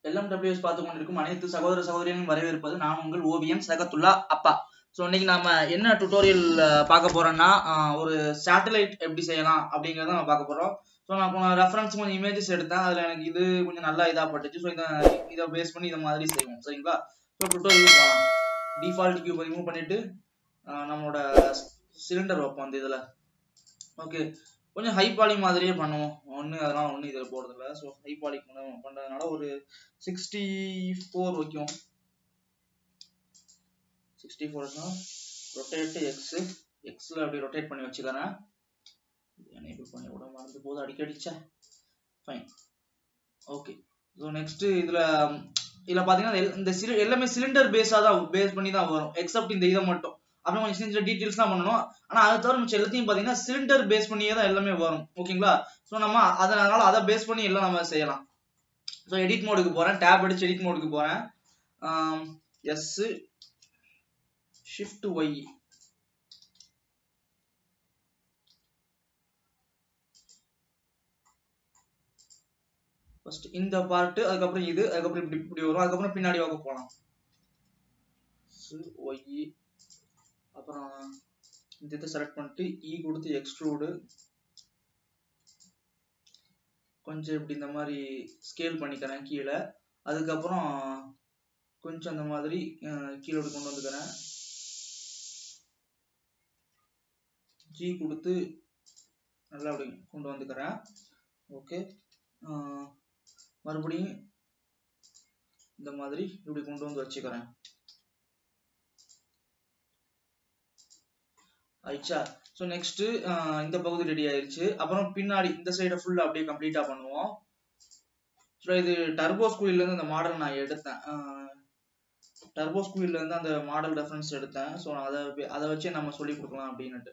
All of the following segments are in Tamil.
எல்லாம் டபிள்யூஎஸ் பார்த்து கொண்டிருக்கும் அனைத்து சகோதர சகோதரிகளும் வரவேற்பது நான் உங்கள் ஓவியம் சகத்துல்லா அப்பா ஸோ இன்னைக்கு நாம என்ன டுட்டோரியல் பார்க்க போறோம்னா ஆஹ் ஒரு சேட்டலைட் எப்படி செய்யலாம் அப்படிங்கறத நம்ம பார்க்க போறோம் ஸோ நான் கொஞ்சம் ரெஃபரன்ஸ் கொஞ்சம் இமேஜஸ் எடுத்தேன் அதுல எனக்கு இது கொஞ்சம் நல்லா இதா பட்டுச்சு ஸோ இதை இதை பேஸ் பண்ணி இதை மாதிரி செய்வோம் சரிங்களா ஸோ டுட்டோரியல் போகலாம் டிஃபால்ட் கியூப் ரிமூவ் பண்ணிட்டு ஆஹ் நம்மளோட சிலிண்டர் வைப்போம் அந்த இதுல ஓகே கொஞ்சம் ஹை பாலி மாதிரியே பண்ணுவோம் ஒன்று அதெல்லாம் ஒன்றும் இதில் போடுறதில்ல ஸோ ஹை பாலி பண்ணுறதுனால ஒரு சிக்ஸ்டி ஃபோர் வைக்கும் சிக்ஸ்டி ஃபோர்னா ரொட்டேட் எக்ஸு எக்ஸில் அப்படி ரொட்டேட் பண்ணி வச்சுக்கிறேன் எனேபிள் பண்ணி விட மறந்து போது அடிக்கடிச்சா ஃபைன் ஓகே ஸோ நெக்ஸ்ட்டு இதில் இதில் பார்த்தீங்கன்னா எல்- இந்த சிலி எல்லாமே சிலிண்டர் பேஸாக தான் பேஸ் பண்ணி தான் வரும் எக்ஸப்ட் இந்த இதை மட்டும் அப்புறம் கொஞ்சம் சின்ன சின்ன டீட்டெயில்ஸ் தான் பண்ணணும் ஆனா அதை தவிர மிச்சம் எல்லாத்தையும் பாத்தீங்கன்னா சிலிண்டர் பேஸ் பண்ணியே தான் எல்லாமே வரும் ஓகேங்களா ஸோ நம்ம அதனால அதை பேஸ் பண்ணி எல்லாம் நம்ம செய்யலாம் ஸோ எடிட் மோடுக்கு போறேன் டேப் அடிச்சு எடிட் மோடுக்கு போறேன் எஸ் ஷிஃப்ட் ஒய் ஃபர்ஸ்ட் இந்த பார்ட் அதுக்கப்புறம் இது அதுக்கப்புறம் இப்படி இப்படி வரும் அதுக்கப்புறம் பின்னாடி வாக்க போகலாம் ஒய் அப்புறம் இந்த இதை செலக்ட் பண்ணிட்டு இ கொடுத்து எக்ஸ்ட்ரூடு கொஞ்சம் இப்படி இந்த மாதிரி ஸ்கேல் பண்ணிக்கிறேன் கீழே அதுக்கப்புறம் கொஞ்சம் அந்த மாதிரி அஹ், கீழே இப்படி கொண்டு வந்துக்கிறேன் ஜி கொடுத்து நல்லா அப்படி கொண்டு வந்துக்கிறேன் ஓகே மறுபடியும் இந்த மாதிரி இப்படி கொண்டு வந்து வச்சுக்கிறேன் ஆயிடுச்சா ஸோ நெக்ஸ்ட் இந்த பகுதி ரெடி ஆயிருச்சு அப்புறம் பின்னாடி இந்த சைடை ஃபுல்லா அப்படியே கம்ப்ளீட்டா பண்ணுவோம் ஸோ இது டர்போ ஸ்கூல்ல இருந்து இந்த மாடல் நான் எடுத்தேன் டர்போ ஸ்கூல்ல இருந்து அந்த மாடல் ரெஃபரன்ஸ் எடுத்தேன் ஸோ அதை வ- அதை வச்சே நம்ம சொல்லி கொடுக்கலாம் அப்படின்னுட்டு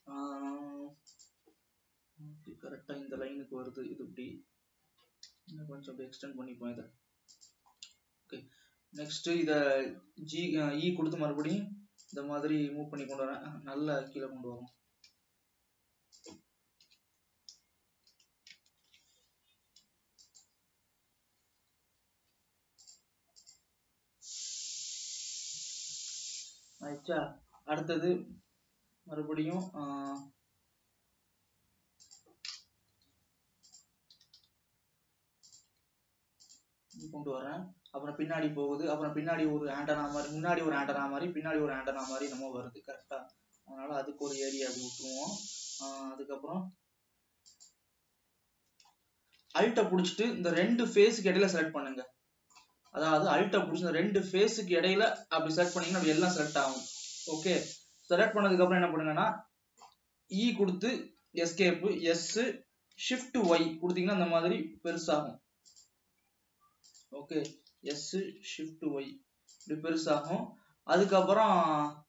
கரெக்டா இந்த லைனுக்கு வருது இது இப்படி இன்னும் கொஞ்சம் அப்படியே எக்ஸ்டெண்ட் பண்ணிப்போம் இதை ஓகே நெக்ஸ்ட் இத ஜி இ கொடுத்து மறுபடியும் இந்த மாதிரி மூவ் பண்ணி கொண்டு வரேன் அஹ், நல்லா கீழே கொண்டு வரும் ஆயிடுச்சா அடுத்தது மறுபடியும் ஆஹ், இது கொண்டு வரேன் அப்புறம் பின்னாடி போகுது அப்புறம் பின்னாடி ஒரு ஆண்டனா மாதிரி முன்னாடி ஒரு ஆண்டனா மாதிரி பின்னாடி ஒரு ஆண்டனா மாதிரி நம்ம வருது கரெக்டா அதனால அதுக்கு ஒரு ஏரியா அப்படி விட்டுருவோம் ஆஹ் அதுக்கப்புறம் அல்ட்டை பிடிச்சிட்டு இந்த ரெண்டு ஃபேஸுக்கு இடையில செலக்ட் பண்ணுங்க அதாவது அல்ட்டை பிடிச்சி இந்த ரெண்டு ஃபேஸுக்கு இடையில அப்படி செலக்ட் பண்ணீங்கன்னா அப்படி எல்லாம் செலக்ட் ஆகும் ஓகே செலக்ட் பண்ணதுக்கு அப்புறம் என்ன பண்ணுங்கன்னா இ கொடுத்து எஸ்கேப் எஸ் ஷிஃப்ட் ஒய் கொடுத்தீங்கன்னா இந்த மாதிரி பெருசாகும் ஓகே எஸ் ஷிஃப்ட் ஒய் இப்படி பெருசாகும் அதுக்கப்புறம்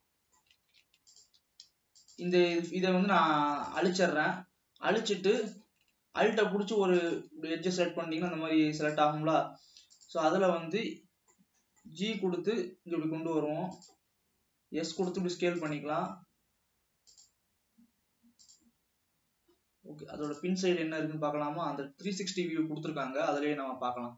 இந்த இதை வந்து நான் அழிச்சிடுறேன் அழிச்சிட்டு அல்ட்டை பிடிச்சி ஒரு எட்ஜை செலக்ட் பண்ணிட்டீங்கன்னா அந்த மாதிரி செலக்ட் ஆகும்ல ஸோ அதில் வந்து ஜி கொடுத்து இங்க இப்படி கொண்டு வருவோம் எஸ் கொடுத்து இப்படி ஸ்கேல் பண்ணிக்கலாம் ஓகே அதோட பின் சைடு என்ன இருக்குன்னு பார்க்கலாமா அந்த த்ரீ சிக்ஸ்டி வியூ கொடுத்துருக்காங்க அதுலயே நம்ம பார்க்கலாம்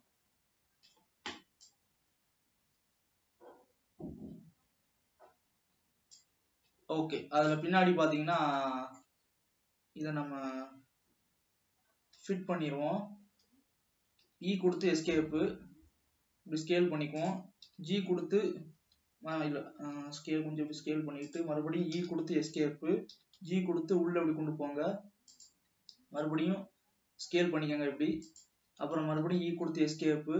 ஓகே அதுல பின்னாடி பாத்தீங்கன்னா இதை நம்ம ஃபிட் பண்ணிடுவோம் இ கொடுத்து எஸ்கேப்பு இப்படி ஸ்கேல் பண்ணிக்குவோம் ஜி கொடுத்து ஆ, இல்ல ஸ்கேல் கொஞ்சம் இப்படி ஸ்கேல் பண்ணிட்டு மறுபடியும் இ கொடுத்து எஸ்கேப்பு ஜி கொடுத்து உள்ள இப்படி கொண்டு போங்க மறுபடியும் ஸ்கேல் பண்ணிக்கோங்க இப்படி அப்புறம் மறுபடியும் இ கொடுத்து எஸ்கேப்பு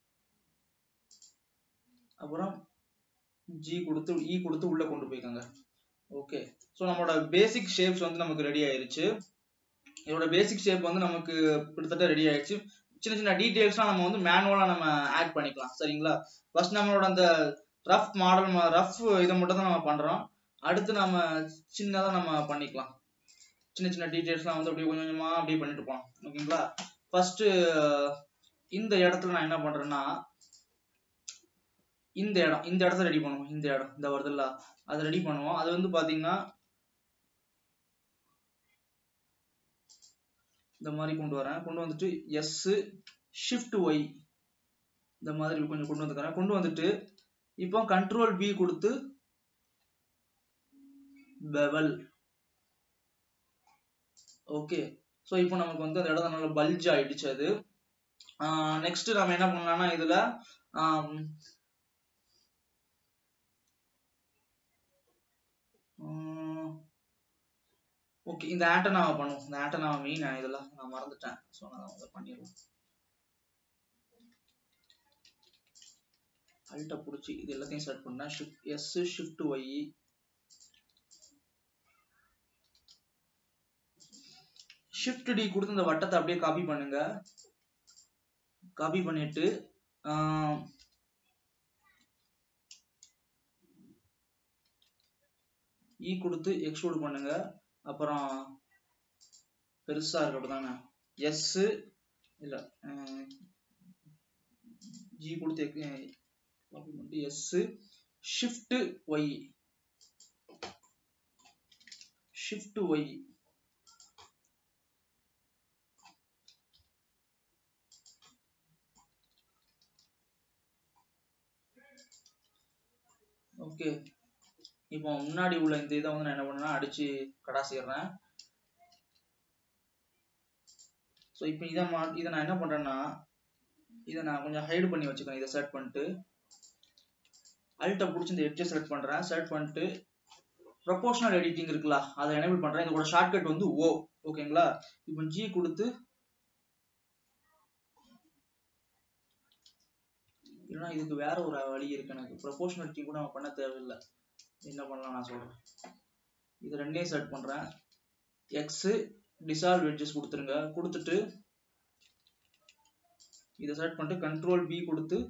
அப்புறம் ஜி கொடுத்து இ கொடுத்து உள்ள கொண்டு போய்க்கோங்க ஓகே ஸோ நம்மளோட பேசிக் ஷேப்ஸ் வந்து நமக்கு ரெடி ஆயிருச்சு இதோட பேசிக் ஷேப் வந்து நமக்கு கிட்டத்தட்ட ரெடி ஆயிடுச்சு சின்ன சின்ன டீடைல்ஸ்லாம் நம்ம வந்து மேனுவலா நம்ம ஆட் பண்ணிக்கலாம் சரிங்களா ஃபர்ஸ்ட் நம்மளோட அந்த ரஃப் மாடல் ரஃப் இதை மட்டும் தான் நம்ம பண்றோம் அடுத்து நம்ம சின்னதா நம்ம பண்ணிக்கலாம் சின்ன சின்ன டீடைல்ஸ்லாம் வந்து அப்படியே கொஞ்சம் கொஞ்சமா அப்படியே பண்ணிட்டு போகலாம் ஓகேங்களா ஃபர்ஸ்ட் இந்த இடத்துல நான் என்ன பண்றேன்னா இந்த இடம் இந்த இடத்த ரெடி பண்ணுவோம் இந்த இடம் இந்த வருதுல்ல அதை ரெடி பண்ணுவோம் அது வந்து பாத்தீங்கன்னா இந்த மாதிரி கொண்டு வரேன் கொண்டு வந்துட்டு எஸ் ஷிஃப்ட் ஒய் இந்த மாதிரி கொஞ்சம் கொண்டு வந்துக்கிறேன் கொண்டு வந்துட்டு இப்போ கண்ட்ரோல் பி கொடுத்து பெவல் ஓகே ஸோ இப்போ நமக்கு வந்து அந்த இடம் நல்லா பல்ஜ் ஆயிடுச்சு அது நெக்ஸ்ட் நம்ம என்ன பண்ணலாம்னா இதுல ஓகே இந்த ஆண்டனாவை பண்ணுவோம் இந்த ஆண்டனாவை மெயின் இதெல்லாம் நான் மறந்துட்டேன் ஸோ நான் அதை பண்ணிடுவோம் அல்ட்டை பிடிச்சி இது எல்லாத்தையும் செட் பண்ணேன் shift S shift Y shift D கொடுத்து இந்த வட்டத்தை அப்படியே காப்பி பண்ணுங்க காப்பி பண்ணிட்டு இ கொடுத்து எக்ஸ்ட்ரூட் பண்ணுங்க அப்புறம் பெருசா இருக்கட்டும் தானே எஸ் இல்ல ஜி கொடுத்து காப்பி பண்ணிட்டு S shift Y shift Y okay இப்போ முன்னாடி உள்ள இந்த இதை வந்து நான் என்ன பண்ணேன்னா அடிச்சு கடாசிடுறேன் ஸோ இப்போ இதை மா இதை நான் என்ன பண்றேன்னா இதை நான் கொஞ்சம் ஹைடு பண்ணி வச்சுக்கிறேன் இதை செட் பண்ணிட்டு அல்ட்டை பிடிச்சி இந்த எட்ஜை செலக்ட் பண்றேன் செலக்ட் பண்ணிட்டு ப்ரொபோஷனல் எடிட்டிங் இருக்குல்ல அதை எனேபிள் பண்றேன் இதோட ஷார்ட்கட் வந்து ஓ ஓகேங்களா இப்போ ஜி கொடுத்து இல்லைன்னா இதுக்கு வேற ஒரு வழி இருக்கு எனக்கு ப்ரொபோஷனாலிட்டி கூட நம்ம பண்ண தேவையில்லை என்ன பண்ணலாம் நான் சொல்றேன் இது ரெண்டையும் செட் பண்றேன் எக்ஸ் டிசால்வ் எட்ஜஸ் கொடுத்துருங்க கொடுத்துட்டு இதை செட் பண்ணிட்டு கண்ட்ரோல் பி கொடுத்து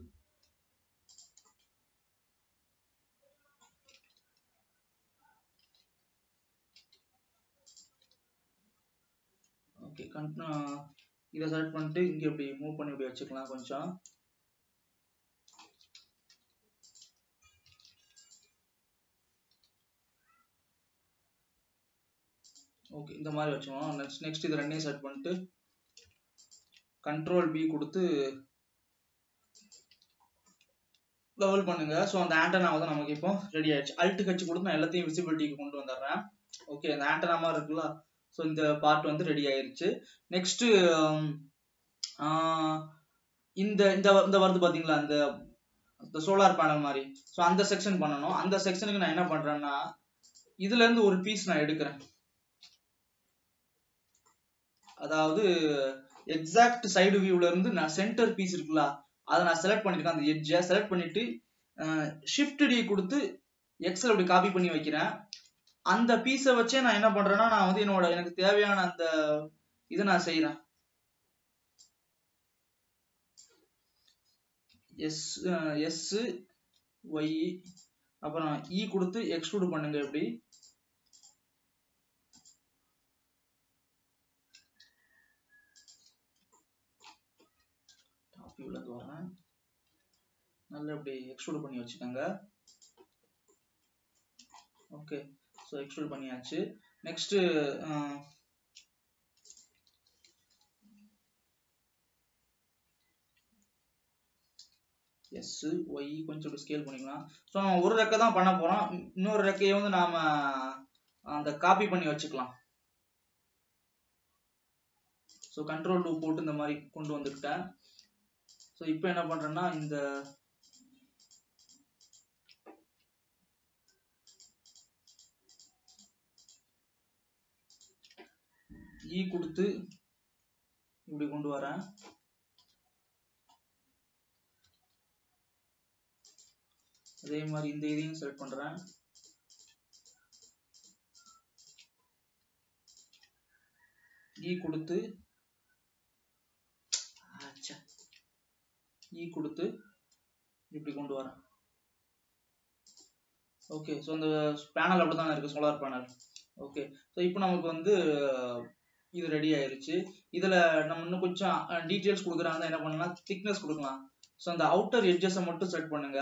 ஓகே கன் இதை செலக்ட் பண்ணிட்டு இங்க இப்படி மூவ் பண்ணி இப்படி வச்சுக்கலாம் கொஞ்சம் ஓகே இந்த மாதிரி வச்சுக்கணும் நெக்ஸ்ட் நெக்ஸ்ட் இது ரெண்டையும் செட் பண்ணிட்டு கண்ட்ரோல் பி கொடுத்து லெவல் பண்ணுங்க ஸோ அந்த ஆண்டனா வந்து நமக்கு இப்போ ரெடி ஆயிடுச்சு அல்ட் கட்சி கொடுத்து நான் எல்லாத்தையும் விசிபிலிட்டிக்கு கொண்டு வந்துடுறேன் ஓகே இந்த ஆண்டனா மாதிரி இருக்குல்ல ஸோ இந்த பார்ட் வந்து ரெடி ஆயிருச்சு நெக்ஸ்ட் இந்த இந்த இந்த வருது பாத்தீங்களா இந்த இந்த சோலார் பேனல் மாதிரி ஸோ அந்த செக்ஷன் பண்ணணும் அந்த செக்ஷனுக்கு நான் என்ன பண்றேன்னா இதுல இருந்து ஒரு பீஸ் நான் எடுக்கிறேன் அதாவது எக்ஸாக்ட் சைடு வியூல இருந்து நான் சென்டர் பீஸ் இருக்குல்ல அதை நான் செலக்ட் பண்ணிருக்கேன் அந்த எட்ஜை செலக்ட் பண்ணிட்டு ஷிஃப்ட் டி கொடுத்து எக்ஸல் அப்படி காப்பி பண்ணி வைக்கிறேன் அந்த பீஸை வச்சே நான் என்ன பண்றேன்னா நான் வந்து என்னோட எனக்கு தேவையான அந்த இதை நான் செய்யறேன் எஸ் எஸ் ஒய் அப்புறம் இ கொடுத்து எக்ஸ்ட்ரூட் பண்ணுங்க எப்படி டாப் வியூல இருந்து வரேன் நல்லா இப்படி எக்ஸ்ட்ரூட் பண்ணி வச்சுக்கோங்க ஓகே ஸோ எக்ஸ்ட்ரூட் பண்ணியாச்சு நெக்ஸ்ட் எஸ் ஒய் கொஞ்சம் ஸ்கேல் பண்ணிக்கலாம் ஸோ நம்ம ஒரு ரெக்கை தான் பண்ண போறோம் இன்னொரு ரெக்கையை வந்து நாம அந்த காப்பி பண்ணி வச்சுக்கலாம் ஸோ கண்ட்ரோல் டூ போட்டு இந்த மாதிரி கொண்டு வந்துக்கிட்டேன் ஸோ இப்போ என்ன பண்றேன்னா இந்த இ கொடுத்து இப்படி கொண்டு வரேன் அதே மாதிரி இந்த இதையும் செலக்ட் பண்றேன் இ கொடுத்து இ கொடுத்து இப்படி கொண்டு வரேன் ஓகே ஸோ இந்த பேனல் அப்படிதான் இருக்கு சோலார் பேனல் ஓகே ஸோ இப்போ நமக்கு வந்து இது ரெடி ஆயிருச்சு இதுல நம்ம இன்னும் கொஞ்சம் டீட்டெயில்ஸ் கொடுக்குறாங்க என்ன பண்ணலாம் திக்னஸ் கொடுக்கலாம் ஸோ அந்த அவுட்டர் எட்ஜஸை மட்டும் செட் பண்ணுங்க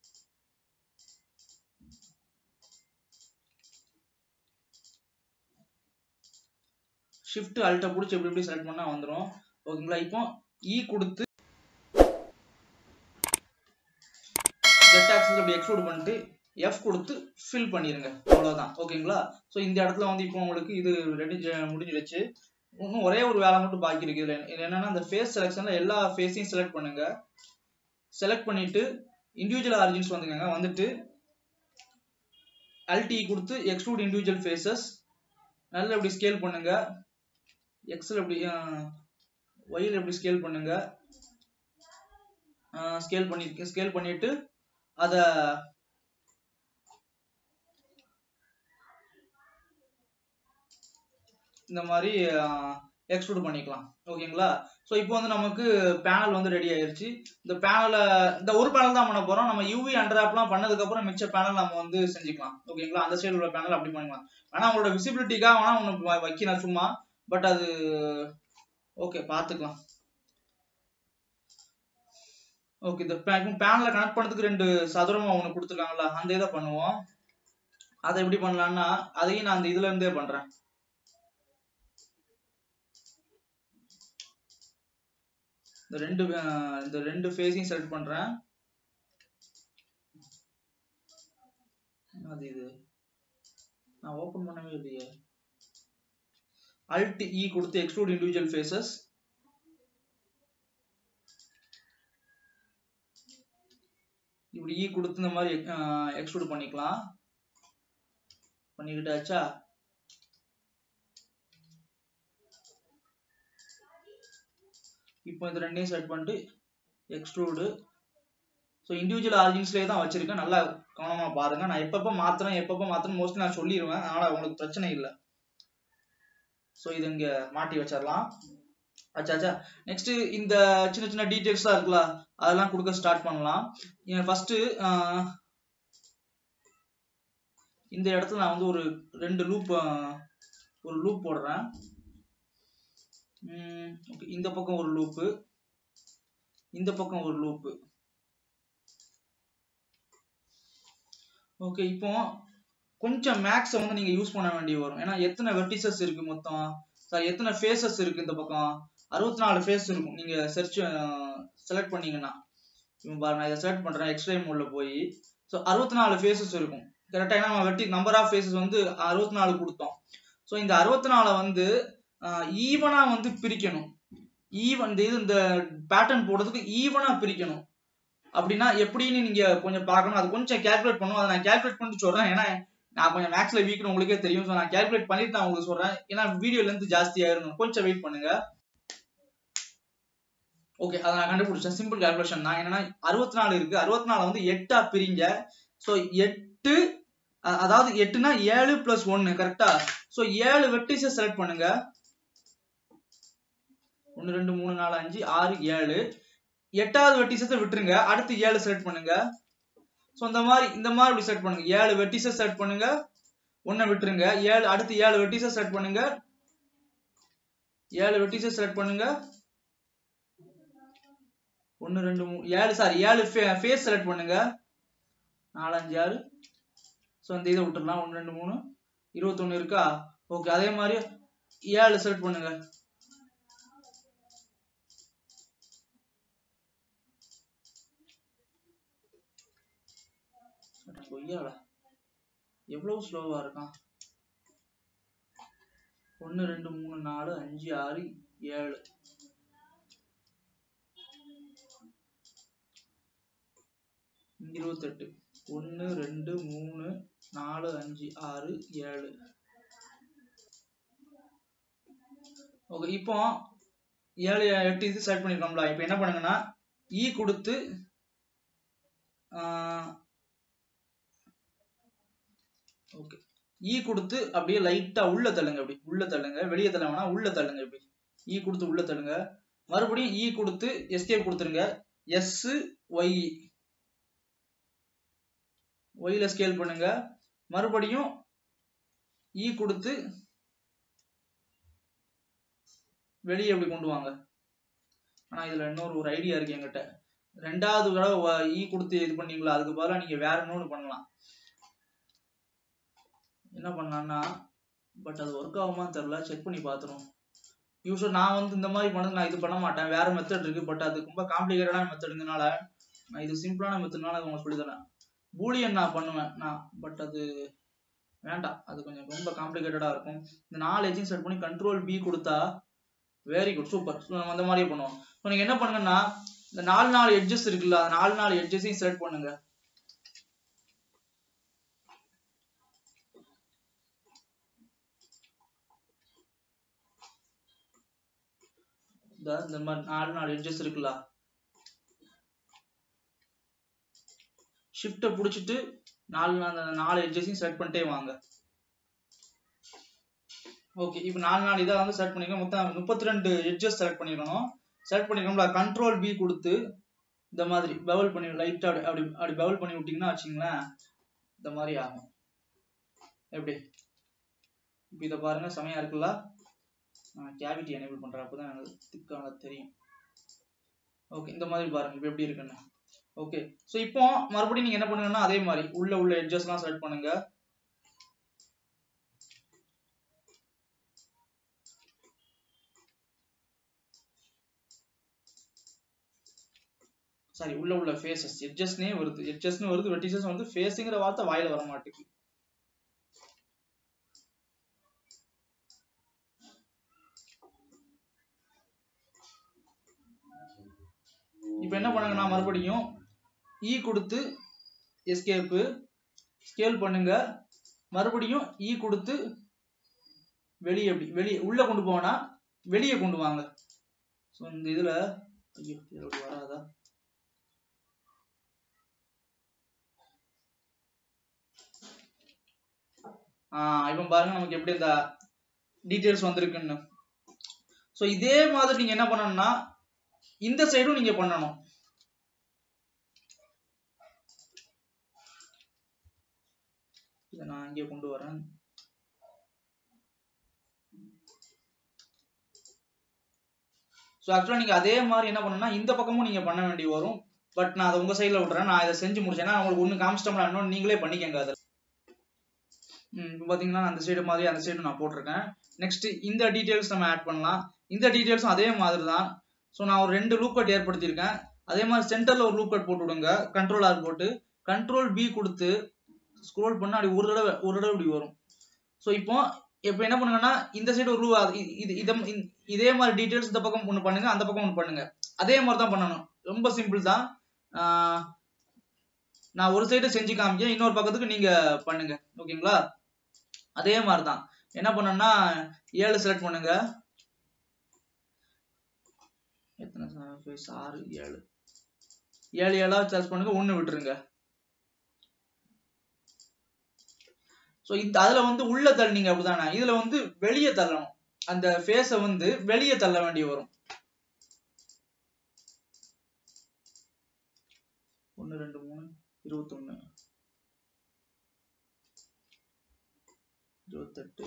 ஷிஃப்ட் அல்ட்டை பிடிச்சி எப்படி எப்படி செலக்ட் பண்ணா வந்துடும் ஓகேங்களா இப்போ இ கொடுத்து z ஆக்சிஸ்ல இப்படி எக்ஸ்ட்ரூட் பண்ணிட்டு F கொடுத்து ஃபில் பண்ணிருங்க அவ்வளவுதான் ஓகேங்களா ஸோ இந்த இடத்துல வந்து இப்போ உங்களுக்கு இது ரெடி முடிஞ்சிடுச்சு இன்னும் ஒரே ஒரு வேலை மட்டும் பாக்கி இருக்கு இதுல இது என்னன்னா அந்த ஃபேஸ் செலெக்ஷன்ல எல்லா ஃபேஸையும் செலக்ட் பண்ணுங்க செலக்ட் பண்ணிட்டு இண்டிவிஜுவல் ஆரிஜின்ஸ் வந்துக்கங்க வந்துட்டு அல்டி கொடுத்து எக்ஸ்ட்ரூட் இண்டிவிஜுவல் ஃபேஸஸ் நல்லா இப்படி ஸ்கேல் பண்ணுங்க எக்ஸல் எப்படி ஒயில் எப்படி ஸ்கேல் பண்ணுங்க ஸ்கேல் பண்ணி ஸ்கேல் பண்ணிட்டு அத இந்த மாதிரி எக்ஸ்ட்ரூட் பண்ணிக்கலாம் ஓகேங்களா ஸோ இப்போ வந்து நமக்கு பேனல் வந்து ரெடி ஆயிருச்சு இந்த பேனலை இந்த ஒரு பேனல் தான் பண்ண போறோம் நம்ம யூவி அண்டர்ஆப்லாம் பண்ணதுக்கு அப்புறம் மிச்ச பேனல் நம்ம வந்து செஞ்சுக்கலாம் ஓகேங்களா அந்த சைடு உள்ள பேனல் அப்படி பண்ணிக்கலாம் வேணா உங்களோட விசிபிலிட்டிக்காக வேணா ஒன்று வைக்கலாம் சும்மா பட் அது ஓகே பார்த்துக்கலாம் ஓகே இந்த பேனலை கனெக்ட் பண்ணதுக்கு ரெண்டு சதுரமா ஒன்று கொடுத்துருக்காங்களா அந்த இதை பண்ணுவோம் அதை எப்படி பண்ணலாம்னா அதையும் நான் அந்த இதுல இருந்தே பண்றேன் இந்த ரெண்டு அஹ், இந்த ரெண்டு ஃபேஸையும் செலக்ட் பண்றேன் அது இது நான் ஓபன் பண்ணவே இல்லையே அல்ட் இ கொடுத்து எக்ஸ்ட்ரூட் இண்டிவிஜுவல் ஃபேஸஸ் இப்படி இ கொடுத்து இந்த மாதிரி எக்ஸ்ட்ரூட் பண்ணிக்கலாம் பண்ணிக்கிட்டாச்சா இப்போ இந்த ரெண்டையும் செட் பண்ணிட்டு எக்ஸ்ட்ரூடு ஸோ இண்டிவிஜுவல் ஆரிஜின்ஸ்லேயே தான் வச்சிருக்கேன் நல்லா கவனமாக பாருங்க நான் எப்பப்போ மாத்துறேன் எப்பப்போ மாத்துறேன் மோஸ்ட்லி நான் சொல்லிடுவேன் அதனால உங்களுக்கு பிரச்சனை இல்லை ஸோ இது இங்கே மாட்டி வச்சிடலாம் ஆச்சா ஆச்சா நெக்ஸ்ட் இந்த சின்ன சின்ன டீட்டெயில்ஸ்லாம் இருக்குல்ல அதெல்லாம் கொடுக்க ஸ்டார்ட் பண்ணலாம் ஃபர்ஸ்ட் இந்த இடத்துல நான் வந்து ஒரு ரெண்டு லூப் ஒரு லூப் போடுறேன் ம், okay, இந்த பக்கம் ஒரு லூப்பு இந்த பக்கம் ஒரு லூப்பு ஓகே இப்போ கொஞ்சம் மேக்ஸை வந்து நீங்க யூஸ் பண்ண வேண்டி வரும் ஏன்னா எத்தனை வெர்டிசஸ் இருக்கு மொத்தம் சாரி எத்தனை ஃபேஸஸ் இருக்கு இந்த பக்கம் அறுபத்தி நாலு ஃபேஸ் இருக்கும் நீங்க சர்ச் செலக்ட் பண்ணீங்கன்னா இப்போ பாருங்க நான் இதை செலக்ட் பண்றேன் எக்ஸ்ட்ரே மோட்ல போய் ஸோ அறுபத்தி நாலு ஃபேஸஸ் இருக்கும் கரெக்டாக ஏன்னா நம்ம வெட்டி நம்பர் ஆஃப் ஃபேஸஸ் வந்து அறுபத்தி நாலு கொடுத்தோம் ஸோ இந்த அறுபத்தி நாலை வந்து ஈவனா வந்து பிரிக்கணும் ஈவன் இந்த இது இந்த பேட்டர்ன் போடுறதுக்கு ஈவனா பிரிக்கணும் அப்படின்னா எப்படின்னு நீங்க கொஞ்சம் பார்க்கணும் அது கொஞ்சம் கேல்குலேட் பண்ணணும் அதை நான் கேல்குலேட் பண்ணிட்டு சொல்றேன் ஏன்னா நான் கொஞ்சம் மேக்ஸ்ல வீக்னு உங்களுக்கே தெரியும் ஸோ நான் கேல்குலேட் பண்ணிட்டு நான் உங்களுக்கு சொல்றேன் ஏன்னா வீடியோ லென்த் ஜாஸ்தி ஆயிரும் கொஞ்சம் வெயிட் பண்ணுங்க ஓகே அதை நான் கண்டுபிடிச்சேன் சிம்பிள் கால்குலேஷன் தான் என்னன்னா அறுபத்தி நாலு இருக்கு அறுபத்தி நாலு வந்து எட்டா பிரிங்க ஸோ எட்டு அ- அதாவது எட்டுனா ஏழு பிளஸ் ஒன்னு கரெக்டா ஸோ ஏழு வெட்டிஸை செலக்ட் பண்ணுங்க ஒன்று ரெண்டு மூணு நாலு அஞ்சு ஆறு ஏழு எட்டாவது வெட்டிசத்தை விட்டுருங்க அடுத்து ஏழு செலக்ட் பண்ணுங்க ஸோ இந்த மாதிரி இந்த மாதிரி இப்படி செலக்ட் பண்ணுங்க ஏழு வெட்டிஸை செலக்ட் பண்ணுங்க ஒன்றை விட்டுருங்க ஏழு அடுத்து ஏழு வெட்டிஸை செலக்ட் பண்ணுங்க ஏழு வெட்டிஸை செலக்ட் பண்ணுங்க ஒன்று ரெண்டு மூணு ஏழு சாரி ஏழு ஃபேஸ் செலக்ட் பண்ணுங்க நாலஞ்சு ஆறு ஸோ இந்த இதை விட்டுடலாம் ஒன்று ரெண்டு மூணு இருபத்தொன்று இருக்கா ஓகே அதே மாதிரி ஏழு செலக்ட் பண்ணுங்க அட கொய்யால எவ்வளவு ஸ்லோவா இருக்கான் ஒன்று ரெண்டு மூணு நாலு அஞ்சு ஆறு ஏழு இங்க இருபத்தெட்டு ஒன்று ரெண்டு மூணு நாலு அஞ்சு ஆறு ஏழு ஓகே இப்போ ஏழு எட்டு இது செலக்ட் பண்ணிருக்கோம்ல இப்போ என்ன பண்ணுங்கன்னா இ கொடுத்து ஓகே இ கொடுத்து அப்படியே லைட்டா உள்ள தள்ளுங்க அப்படி உள்ள தள்ளுங்க வெளியே தள்ள வேணா உள்ள தள்ளுங்க இப்படி இ கொடுத்து உள்ள தள்ளுங்க மறுபடியும் இ கொடுத்து எஸ்கேப் கொடுத்துருங்க எஸ் ஒய் ஒய்ல ஸ்கேல் பண்ணுங்க மறுபடியும் இ கொடுத்து வெளியே எப்படி கொண்டு வாங்க ஆனா இதுல இன்னொரு ஒரு ஐடியா இருக்கு என்கிட்ட ரெண்டாவது தடவை இ கொடுத்து இது பண்ணீங்களா அதுக்கு பதிலா நீங்க வேற இன்னொன்று பண்ணலாம் என்ன பண்ணலாம்னா பட் அது ஒர்க் ஆகுமான்னு தெரியல செக் பண்ணி பார்த்துரும் யூஸ்வல் நான் வந்து இந்த மாதிரி பண்ணது நான் இது பண்ண மாட்டேன் வேற மெத்தட் இருக்கு பட் அது ரொம்ப காம்ப்ளிகேட்டடான மெத்தடுங்கனால நான் இது சிம்பிளான மெத்தட்னால உங்களுக்கு சொல்லி தரேன் பூலியன் நான் பண்ணுவேன் நான் பட் அது வேண்டாம் அது கொஞ்சம் ரொம்ப காம்ப்ளிகேட்டடா இருக்கும் இந்த நாலு எஜ்ஜையும் செட் பண்ணி கண்ட்ரோல் பி கொடுத்தா வெரி குட் சூப்பர் நம்ம அந்த மாதிரியே பண்ணுவோம் ஸோ நீங்க என்ன பண்ணுங்கன்னா இந்த நாலு நாலு எட்ஜஸ் இருக்குல்ல அந்த நாலு நாலு எட்ஜஸையும் செலக்ட் பண்ணுங்க இந்த இந்த மாதிரி நாலு நாலு எட்ஜஸ் இருக்குல்ல ஷிஃப்ட்டை பிடிச்சிட்டு நாலு அந்த நாலு எட்ஜஸையும் செலக்ட் பண்ணிட்டே வாங்க ஓகே இப்போ நாலு நாலு இதை வந்து செலக்ட் பண்ணிக்கணும் மொத்தம் முப்பத்தி ரெண்டு எட்ஜஸ் செலக்ட் பண்ணிக்கணும் செலக்ட் பண்ணிக்கணும்ல கண்ட்ரோல் பி கொடுத்து இந்த மாதிரி பவுல் பண்ணி லைட்டாக அப்படி அப்படி அப்படி பவுல் பண்ணி விட்டிங்கன்னா வச்சுங்களேன் இந்த மாதிரி ஆகும் எப்படி இப்போ இதை பாருங்க செமையா இருக்குல்ல கேவிட்டி எனேபிள் பண்றேன் அப்பதான் எனக்கு திக்கான தெரியும் ஓகே இந்த மாதிரி பாருங்க இப்போ எப்படி இருக்குன்னு ஓகே ஸோ இப்போ மறுபடியும் நீங்க என்ன பண்ணுங்கன்னா அதே மாதிரி உள்ள உள்ள எட்ஜஸ்லாம் செலக்ட் பண்ணுங்க சாரி உள்ள உள்ள ஃபேஸஸ் எட்ஜஸ்னே வருது எட்ஜஸ்னு வருது வெட்டிசஸ் வந்து ஃபேஸுங்கிற வார்த்தை வாயில வர மாட்டேங்குது இப்போ என்ன பண்ணுங்கன்னா மறுபடியும் இ கொடுத்து எஸ்கேப்பு ஸ்கேல் பண்ணுங்க மறுபடியும் இ கொடுத்து வெளியே எப்படி வெளியே உள்ள கொண்டு போனா வெளியே கொண்டு வாங்க ஸோ இந்த இதுல ஐயோ இதுல அப்படி வராதா ஆஹ் இப்போ பாருங்க நமக்கு எப்படி இந்த டீடைல்ஸ் வந்திருக்குன்னு ஸோ இதே மாதிரி நீங்க என்ன பண்ணணும்னா இந்த சைடும் நீங்க பண்ணணும் இதை நான் இங்கே கொண்டு வரேன் ஸோ ஆக்சுவலாக நீங்கள் அதே மாதிரி என்ன பண்ணணும்னா இந்த பக்கமும் நீங்கள் பண்ண வேண்டி வரும் பட் நான் அதை உங்கள் சைடில் விட்றேன் நான் இதை செஞ்சு முடிச்சேன்னா உங்களுக்கு ஒன்று காமிச்சிட்டோம்னா இன்னொன்று நீங்களே பண்ணிக்கங்க அதில் இப்போ பார்த்தீங்கன்னா அந்த சைடு மாதிரி அந்த சைடு நான் போட்டிருக்கேன் நெக்ஸ்ட் இந்த டீட்டெயில்ஸ் நம்ம ஆட் பண்ணலாம் இந்த டீட்டெயில்ஸும் அதே மாதிரி தான் ஸோ நான் ஒரு ரெண்டு லூப் கட் ஏற்படுத்தியிருக்கேன் அதே மாதிரி சென்டரில் ஒரு லூப் கட் போட்டு விடுங்க கண்ட்ரோல் ஆர் போட்டு கண்ட்ரோல் பி கொடுத்து ஸ்க்ரோல் பண்ணா அப்படி ஒரு தடவை ஒரு தடவை இப்படி வரும் ஸோ இப்போ இப்போ என்ன பண்ணுங்கன்னா இந்த சைடு ஒரு ரூ- இது இது இத- இந்த- இதே மாதிரி டீடைல்ஸ் இந்த பக்கம் ஒன்று பண்ணுங்க அந்த பக்கம் ஒன்று பண்ணுங்க அதே மாதிரி தான் பண்ணணும் ரொம்ப சிம்பிள் தான் ஆஹ் நான் ஒரு சைடு செஞ்சு காமிக்கேன் இன்னொரு பக்கத்துக்கு நீங்க பண்ணுங்க ஓகேங்களா அதே மாதிரி தான் என்ன பண்ணணும்னா ஏழு செலக்ட் பண்ணுங்க எத்தனை ஃபேஸ் ஆறு ஏழு ஏழு ஏழா செலக்ட் பண்ணுங்க ஒன்று விட்டுருங்க ஸோ இந்த அதுல வந்து உள்ள தள்ளினீங்க அப்படிதானே இதுல வந்து வெளியே தள்ளணும் அந்த ஃபேஸை வந்து வெளியே தள்ள வேண்டி வரும் ஒன்று ரெண்டு மூணு இருபத்தொன்னு இருபத்தெட்டு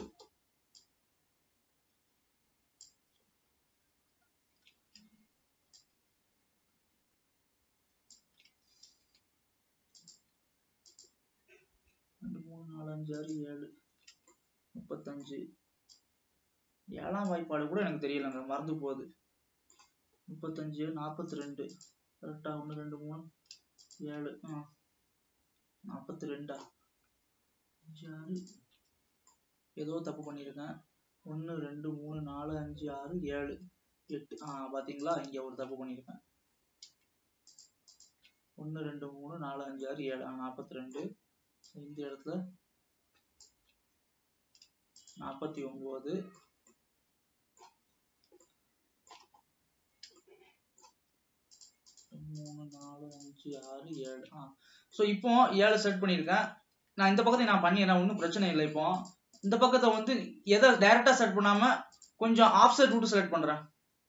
ரெண்டு மூணு நாலு அஞ்சு ஆறு ஏழு முப்பத்தஞ்சு ஏழாம் வாய்ப்பாடு கூட எனக்கு தெரியலங்க மறந்து போகுது முப்பத்தஞ்சு நாற்பத்தி ரெண்டு கரெக்டா ஒன்று ரெண்டு மூணு ஏழு ஆ நாற்பத்தி ரெண்டா அஞ்சு ஆறு ஏதோ தப்பு பண்ணியிருக்கேன் ஒன்று ரெண்டு மூணு நாலு அஞ்சு ஆறு ஏழு எட்டு ஆ பாத்தீங்களா இங்க ஒரு தப்பு பண்ணியிருக்கேன் ஒன்று ரெண்டு மூணு நாலு அஞ்சு ஆறு ஏழு ஆ நாற்பத்தி ரெண்டு இந்த இடத்துல நாற்பத்தி ஒன்பது மூணு நாலு அஞ்சு ஆறு ஏழு ஆ ஸோ இப்போ ஏழு செட் பண்ணியிருக்கேன் நான் இந்த பக்கத்தை நான் பண்ணிடுறேன் ஒன்றும் பிரச்சனை இல்லை இப்போ இந்த பக்கத்தை வந்து எதை டைரக்டா செட் பண்ணாம கொஞ்சம் ஆஃப்செட் ரூட் செலக்ட் பண்றேன்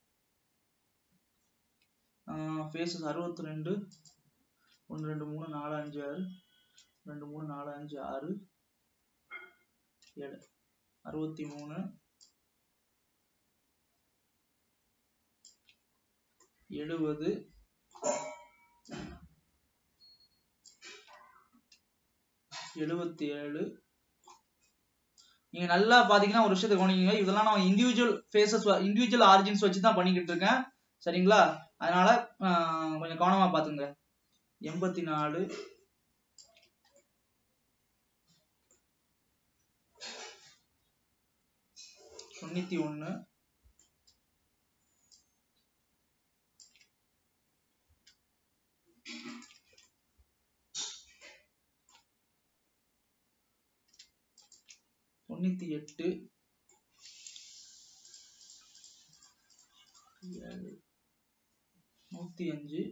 ஃபேஸஸ் அறுபத்தி ரெண்டு ஒன்று ரெண்டு மூணு நாலு அஞ்சு ஆறு ரெண்டு மூணு நாலு அஞ்சு ஆறு ஏழு அறுபத்தி மூணு எழுபது எழுபத்தி ஏழு நீங்க நல்லா பாத்தீங்கன்னா ஒரு விஷயத்தை கவனிக்கீங்க இதெல்லாம் நான் இண்டிவிஜுவல் ஃபேஸஸ் இண்டிவிஜுவல் ஆரிஜின்ஸ் வச்சு தான் பண்ணிக்கிட்டு இருக்கேன் சரிங்களா அதனால ஆஹ் கொஞ்சம் கவனமா பாத்துங்க எண்பத்தி நாலு தொண்ணூத்தி ஒண்ணு தொண்ணூத்தி எட்டு ஏழு நூத்தி அஞ்சு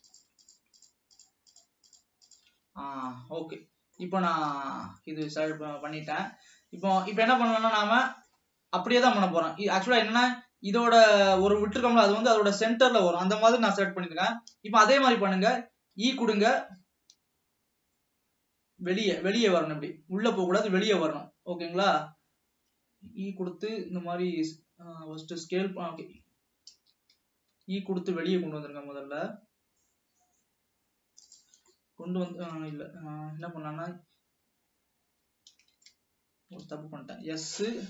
ஆஹ் ஓகே இப்போ நான் இது செலக்ட் பண்ணிட்டேன் இப்போ இப்போ என்ன பண்ணலாம்னா நாம அப்படியே தான் பண்ண போறோம் ஆக்சுவலா என்னன்னா இதோட ஒரு விட்டுருக்கோம்ல அது வந்து அதோட சென்டர்ல வரும் அந்த மாதிரி நான் செலக்ட் பண்ணிருக்கேன் இப்போ அதே மாதிரி பண்ணுங்க ஈ கொடுங்க வெளியே வெளியே வரணும் இப்படி உள்ள போக கூடாது வெளியே வரணும் ஓகேங்களா ஈ கொடுத்து இந்த மாதிரி ஃபர்ஸ்ட் ஸ்கேல் ஓகே ஈ கொடுத்து வெளியே கொண்டு வந்துருங்க முதல்ல கொண்டு வந்து ஆஹ் இல்ல ஆஹ் என்ன பண்ணலாம்னா ஒரு தப்பு பண்ணிட்டேன் எஸ்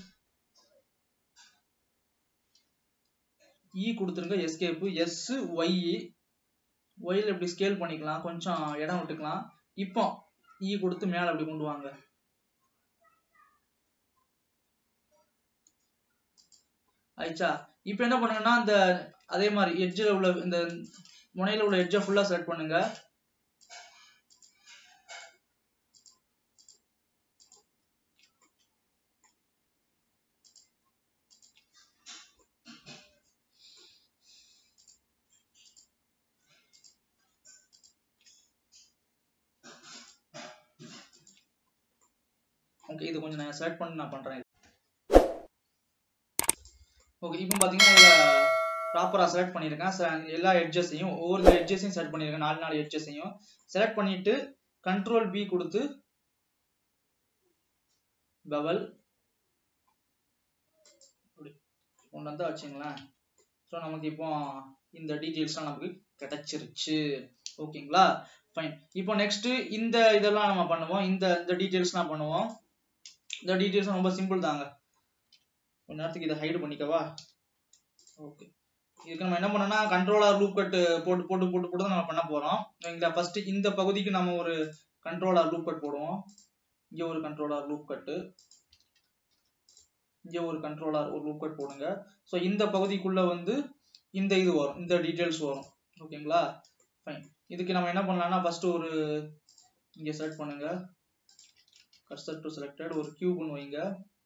இ கொடுத்துருங்க எஸ்கேப்பு எஸ் ஒய் ஒய்ல இப்படி ஸ்கேல் பண்ணிக்கலாம் கொஞ்சம் இடம் விட்டுக்கலாம் இப்போ இ கொடுத்து மேல அப்படி கொண்டு வாங்க ஆயிடுச்சா இப்போ என்ன பண்ணுங்கன்னா இந்த அதே மாதிரி எட்ஜில் உள்ள இந்த முனையில உள்ள எட்ஜை ஃபுல்லா செலக்ட் பண்ணுங்க ஓகே இது கொஞ்சம் நான் செலக்ட் பண்ணி நான் பண்றேன் ஓகே இப்போ பாத்தீங்கன்னா இதுல ப்ராப்பரா செலக்ட் பண்ணியிருக்கேன் செ- எல்லா எட்ஜஸையும் ஒவ்வொரு எட்ஜஸையும் செலக்ட் பண்ணியிருக்கேன் நாலு நாலு எட்ஜஸையும் செலக்ட் பண்ணிட்டு கண்ட்ரோல் பி கொடுத்து பவல் கொண்டு வந்தா வச்சுங்களேன் ஸோ நமக்கு இப்போ இந்த டீட்டெயில்ஸ்லாம் நமக்கு கிடைச்சிருச்சு ஓகேங்களா ஃபைன் இப்போ நெக்ஸ்ட் இந்த இதெல்லாம் நம்ம பண்ணுவோம் இந்த இந்த டீட்டெயில்ஸ்லாம் பண்ணுவோம் இந்த டீட்டெயில்ஸ் ரொம்ப சிம்பிள் தாங்க கொஞ்ச நேரத்துக்கு இதை ஹைடு பண்ணிக்கவா ஓகே இதுக்கு நம்ம என்ன பண்ணோம்னா கண்ட்ரோலர் லூப் கட் போட்டு போட்டு போட்டு போட்டு தான் நம்ம பண்ண போறோம் இந்த ஃபர்ஸ்ட் இந்த பகுதிக்கு நம்ம ஒரு கண்ட்ரோலர் லூப் கட் போடுவோம் இங்க ஒரு கண்ட்ரோலர் லூப் கட்டு இங்க ஒரு கண்ட்ரோலர் ஒரு லூப் கட் போடுங்க ஸோ இந்த பகுதிக்குள்ள வந்து இந்த இது வரும் இந்த டீடைல்ஸ் வரும் ஓகேங்களா ஃபைன் இதுக்கு நம்ம என்ன பண்ணலாம்னா ஃபர்ஸ்ட் ஒரு இங்க செலக்ட் பண்ணுங்க கர்சர் டு செலக்டட் ஒரு கியூப்னு வைங்க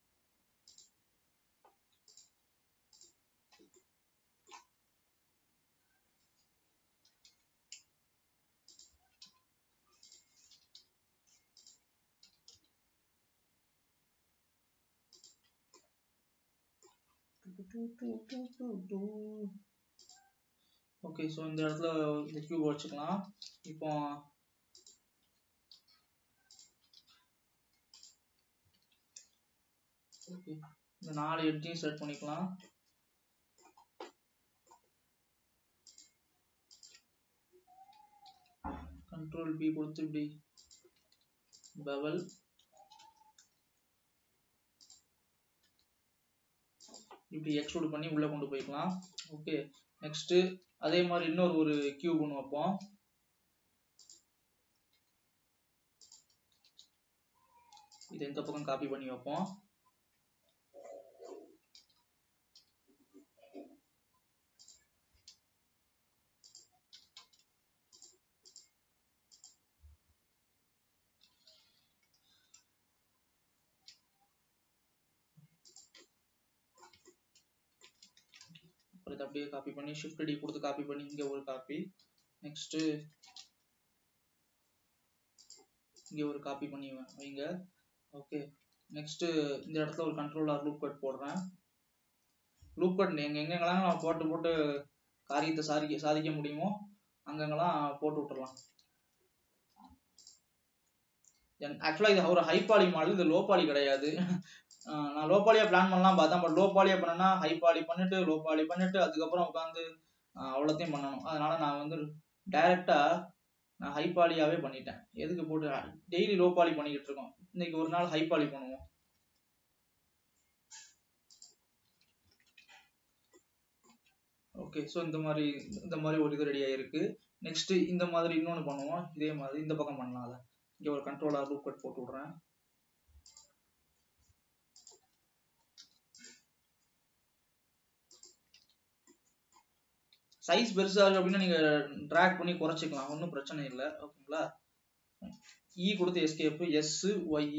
ஓகே ஸோ இந்த இடத்துல இந்த கியூப் வச்சுக்கலாம் இப்போ ஓகே இந்த நாலு எட்ஜையும் செட் பண்ணிக்கலாம் கண்ட்ரோல் பி கொடுத்து இப்படி பவல் இப்படி எக்ஸ்ட்ரூட் பண்ணி உள்ள கொண்டு போய்க்கலாம் ஓகே நெக்ஸ்ட் அதே மாதிரி இன்னொரு ஒரு கியூப் ஒன்று வைப்போம் இது இந்த பக்கம் காப்பி பண்ணி வைப்போம் அப்புறம் இதை அப்படியே காப்பி பண்ணி ஷிஃப்ட் டி கொடுத்து காப்பி பண்ணி இங்க ஒரு காப்பி நெக்ஸ்ட் இங்க ஒரு காப்பி பண்ணி வை- வைங்க ஓகே நெக்ஸ்ட் இந்த இடத்துல ஒரு கண்ட்ரோலர் லூப் கட் போடுறேன் லூப் கட் எங்க எங்கெங்கெல்லாம் நம்ம போட்டு போட்டு காரியத்தை சாதிக்க சாதிக்க முடியுமோ அங்கங்கெல்லாம் போட்டு விட்டுறலாம் ஆக்சுவலா இது ஒரு ஹை பாலி மாடல் இது லோ பாலி கிடையாது ஆஹ் நான் லோ பாலியா பிளான் பண்ணலாம் பார்த்தேன் பட் லோ பாலியா பண்ணனா ஹை பாலி பண்ணிட்டு லோ பாலி பண்ணிட்டு அதுக்கப்புறம் உட்காந்து அவ்வளோத்தையும் பண்ணணும் அதனால நான் வந்து டைரக்டா நான் ஹை பாலியாவே பண்ணிட்டேன் எதுக்கு போட்டு டெய்லி லோ பாலி பண்ணிக்கிட்டு இருக்கோம் இன்னைக்கு ஒரு நாள் ஹை பாலி பண்ணுவோம் ஓகே ஸோ இந்த மாதிரி இந்த மாதிரி ஒரு இது ரெடி ஆயிருக்கு நெக்ஸ்ட் இந்த மாதிரி இன்னொன்று பண்ணுவோம் இதே மாதிரி இந்த பக்கம் பண்ணலாம் அதை இங்கே ஒரு கண்ட்ரோலர் லூப் கட் போட்டு விட்றேன் சைஸ் பெருசா இருக்கு அப்படின்னா நீங்க ட்ராக் பண்ணி குறைச்சிக்கலாம் ஒன்றும் பிரச்சனை இல்லை ஓகேங்களா இ கொடுத்து எஸ்கேப் எஸ் ஒய்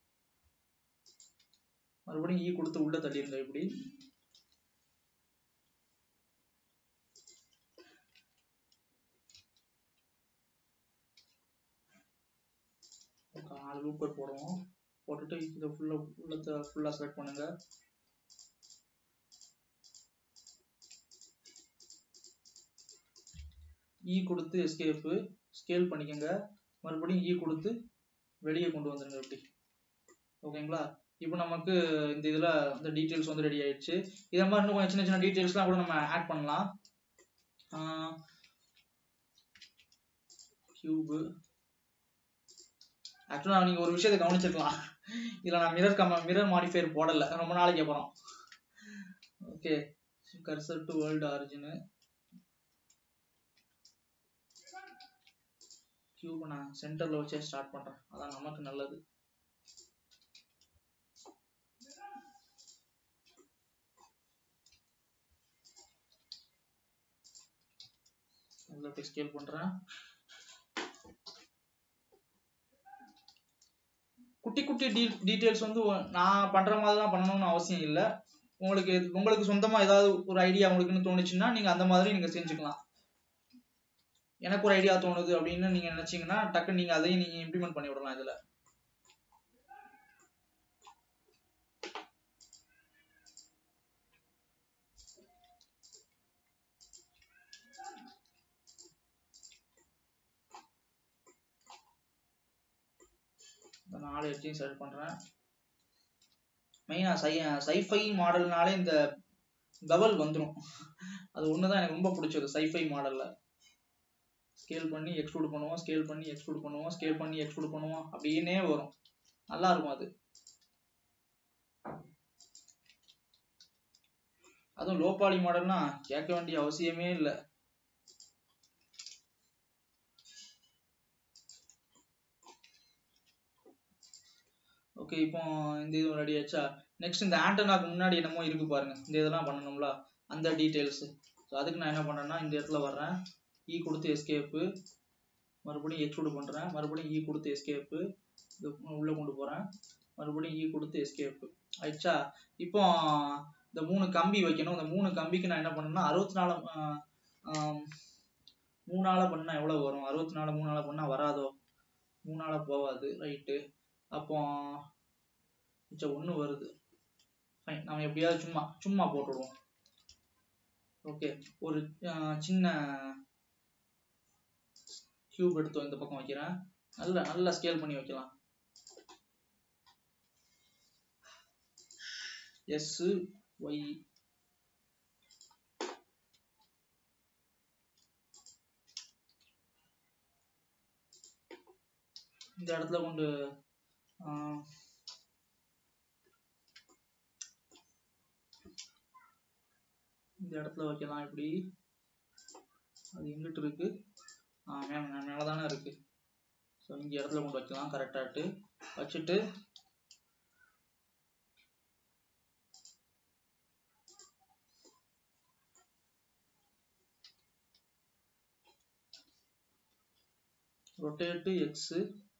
மறுபடியும் இ கொடுத்து உள்ள தள்ளிருங்க இப்படி நாலு லூப் கட் போடுவோம் போட்டுட்டு இதை ஃபுல்லா உள்ளத்தை ஃபுல்லா செலக்ட் பண்ணுங்க இ கொடுத்து எஸ்கேப்பு ஸ்கேல் பண்ணிக்கோங்க மறுபடியும் இ கொடுத்து வெளியே கொண்டு வந்துருங்க இப்படி ஓகேங்களா இப்போ நமக்கு இந்த இதில் இந்த டீட்டெயில்ஸ் வந்து ரெடி ஆயிடுச்சு இதை மாதிரி இன்னும் கொஞ்சம் சின்ன சின்ன டீட்டெயில்ஸ்லாம் கூட நம்ம ஆட் பண்ணலாம் கியூபு ஆக்சுவலாக நீங்கள் ஒரு விஷயத்தை கவனிச்சிருக்கலாம் இதில் நான் மிரர் கம மிரர் மாடிஃபையர் போடலை ரொம்ப நாளைக்கு அப்புறம் okay cursor to world origin கியூபை நான் சென்டரில் வச்சே ஸ்டார்ட் பண்ணுறேன் அதான் நமக்கு நல்லது இதில் போய் ஸ்கேல் பண்ணுறேன் குட்டி குட்டி டீ டீட்டெயில்ஸ் வந்து ஒ- நான் பண்ணுற மாதிரி தான் பண்ணணும்னு அவசியம் இல்லை உங்களுக்கு எது- உங்களுக்கு சொந்தமாக ஏதாவது ஒரு ஐடியா உங்களுக்குன்னு தோணுச்சுன்னா நீங்கள் அந்த மாதிரி நீங்கள் செஞ்சுக்கலாம் எனக்கு ஒரு ஐடியா தோணுது அப்படின்னு நீங்க நினைச்சீங்கன்னா டக்குன்னு நீங்க அதையும் நீங்க இம்ப்ளிமெண்ட் பண்ணி விடலாம் இதுல இந்த நாலு எட்டையும் செலக்ட் பண்றேன் மெயினா சை சைஃபை மாடல்னாலே இந்த பவல் வந்துடும் அது ஒண்ணுதான் எனக்கு ரொம்ப பிடிச்சது சைஃபை மாடல்ல ஸ்கேல் பண்ணி எக்ஸ்ட்ரூட் பண்ணுவோம் ஸ்கேல் பண்ணி எக்ஸ்ட்ரூட் பண்ணுவோம் ஸ்கேல் பண்ணி எக்ஸ்ட்ரூட் பண்ணுவோம் அப்படின்னே வரும் நல்லா இருக்கும் அது அதுவும் லோ பாலி மாடல்னா கேட்க வேண்டிய அவசியமே இல்லை ஓகே இப்போ இந்த இது ரெடி ஆச்சா நெக்ஸ்ட் இந்த ஆண்டனாக்கு முன்னாடி என்னமோ இருக்கு பாருங்க இந்த இதெல்லாம் பண்ணணும்ல அந்த டீடைல்ஸ் ஸோ அதுக்கு நான் என்ன பண்ணேன்னா இந்த இடத்துல வர்றேன் இ கொடுத்து எஸ்கேப்பு மறுபடியும் எக்ஸ்ட்ரூட் பண்றேன் மறுபடியும் இ கொடுத்து எஸ்கேப்பு இது உள்ள கொண்டு போறேன் மறுபடியும் இ கொடுத்து எஸ்கேப்பு ஆயிடுச்சா இப்போ இந்த மூணு கம்பி வைக்கணும் இந்த மூணு கம்பிக்கு நான் என்ன பண்ணேன்னா அறுபத்தி நாலு ஆஹ், ஆம், மூணால பண்ணா எவ்வளவு வரும் அறுபத்தி நாலு மூணால பண்ணா வராதோ மூணால போகாது ரைட்டு அப்போ மிச்சம் ஒண்ணு வருது ஃபைன் நம்ம எப்படியாவது சும்மா சும்மா போட்டுடுவோம் ஓகே ஒரு ஆஹ், சின்ன கியூப் எடுத்து இந்த பக்கம் வைக்கிறேன் நல்ல நல்லா ஸ்கேல் பண்ணி வைக்கலாம் எஸ் ஒய் இந்த இடத்துல கொண்டு ஆஹ், இந்த இடத்துல வைக்கலாம் இப்படி அது எங்கிட்டு இருக்கு ஆ மேல மேலே தானே இருக்கு ஸோ இங்க இடத்துல கொண்டு வைக்கலாம் கரெக்டாட்டு வச்சுட்டு ரொட்டேட்டு எக்ஸு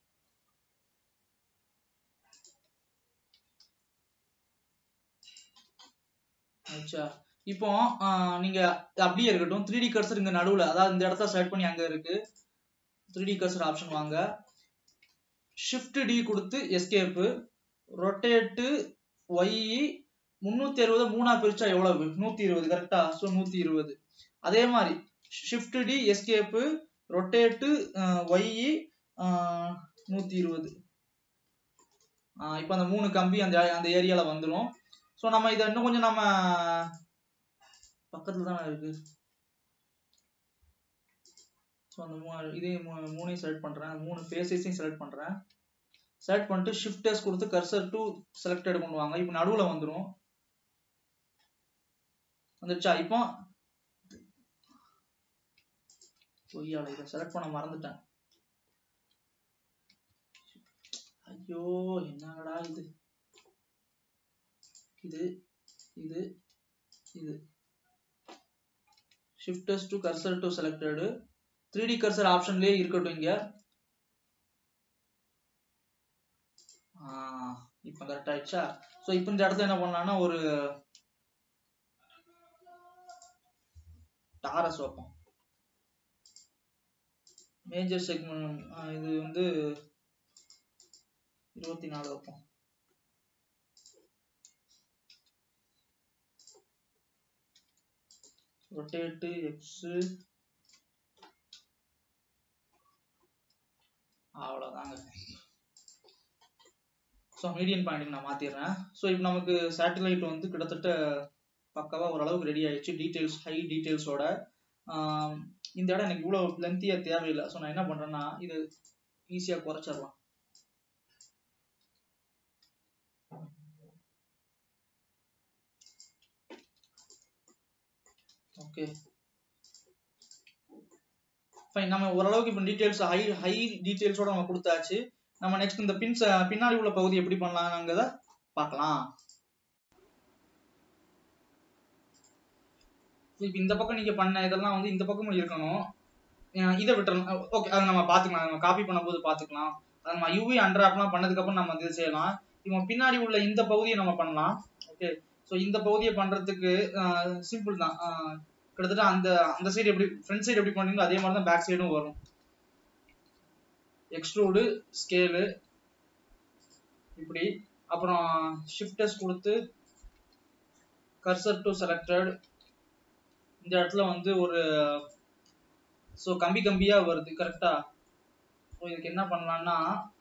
ஆச்சா இப்போ ஆஹ், நீங்க இது அப்படியே இருக்கட்டும் த்ரீ டி கர்சர் இங்க நடுவுல அதாவது இந்த இடத்துல செலக்ட் பண்ணி அங்க இருக்கு த்ரீ டி கர்சர் ஆப்ஷன் வாங்க ஷிஃப்ட் டி கொடுத்து எஸ்கேப்பு ரொட்டேட்டு ஒய் முந்நூத்தி அறுபது மூணா பிரிச்சா எவ்வளவு நூத்தி இருபது கரெக்டா ஸோ நூத்தி இருபது அதே மாதிரி shift D escape rotate Y நூத்தி இருபது இப்போ அந்த மூணு கம்பி அந்த அந்த ஏரியால வந்துரும் ஸோ நம்ம இதை இன்னும் கொஞ்சம் நம்ம பக்கத்துல தானே இருக்கு ஸோ அந்த மூணு இதையும் மூ- மூணையும் செலக்ட் பண்றேன் மூணு ஃபேஸஸையும் செலக்ட் பண்றேன் செலக்ட் பண்ணிட்டு ஷிஃப்ட் எஸ் கொடுத்து கர்சர் டு செலக்டட் கொண்டு வாங்க இப்போ நடுவுல வந்துரும் வந்துருச்சா இப்போ பொய்யால இதை செலக்ட் பண்ண மறந்துட்டேன் ஐயோ என்னடா இது இது இது இது shift S to cursor to selected 3D cursor ஆப்ஷன்லயே இருக்கட்டும் இங்க இப்போ கரெக்ட் ஆயிடுச்சா ஸோ இப்போ இந்த இடத்துல என்ன பண்ணலாம்னா ஒரு டாரஸ் வைப்போம் மேஜர் செக்மெண்ட் இது வந்து இருபத்தி நாலு வைப்போம் ரொட்டேட்டு எக்ஸு அவ்வளோதாங்க ஸோ மீடியன் பாயிண்ட்டுக்கு நான் மாற்றிடுறேன் ஸோ இப்போ நமக்கு சேட்டலைட் வந்து கிட்டத்தட்ட பக்காவாக ஓரளவுக்கு ரெடி ஆயிடுச்சு டீட்டெயில்ஸ் ஹை டீட்டெயில்ஸோட இந்த இடம் எனக்கு இவ்வளோ லென்த்தியாக தேவையில்லை ஸோ நான் என்ன பண்ணுறேன்னா இது ஈஸியாக குறைச்சிடலாம் ஓகே ஃபைன் நம்ம ஓரளவுக்கு இப்போ டீட்டெயில்ஸ் ஹை ஹை டீட்டெயில்ஸோட நம்ம கொடுத்தாச்சு நம்ம நெக்ஸ்ட் இந்த பின்ஸ் பின்னாடி உள்ள பகுதி எப்படி பண்ணலாங்கிறத பார்க்கலாம் இப்போ இந்த பக்கம் நீங்க பண்ண இதெல்லாம் வந்து இந்த பக்கமும் இருக்கணும் இதை விட்டுறணும் ஓகே அதை நம்ம பார்த்துக்கலாம் நம்ம காப்பி பண்ணும்போது பார்த்துக்கலாம் அதை நம்ம யூவி அண்ட்ராப்லாம் பண்ணதுக்கப்புறம் நம்ம இது செய்யலாம் இப்போ பின்னாடி உள்ள இந்த பகுதியை நம்ம பண்ணலாம் ஓகே ஸோ இந்த பகுதியை பண்றதுக்கு சிம்பிள் தான் கிட்டத்தட்ட அந்த அந்த சைடு எப்படி ஃப்ரண்ட் சைடு எப்படி பண்ணீங்களோ அதே மாதிரி தான் பேக் சைடும் வரும் எக்ஸ்ட்ரூடு ஸ்கேலு இப்படி அப்புறம் ஷிஃப்டர்ஸ் கொடுத்து கர்சர் டு செலக்டட் இந்த இடத்துல வந்து ஒரு ஸோ கம்பி கம்பியா வருது கரெக்டா ஸோ இதுக்கு என்ன பண்ணலாம்னா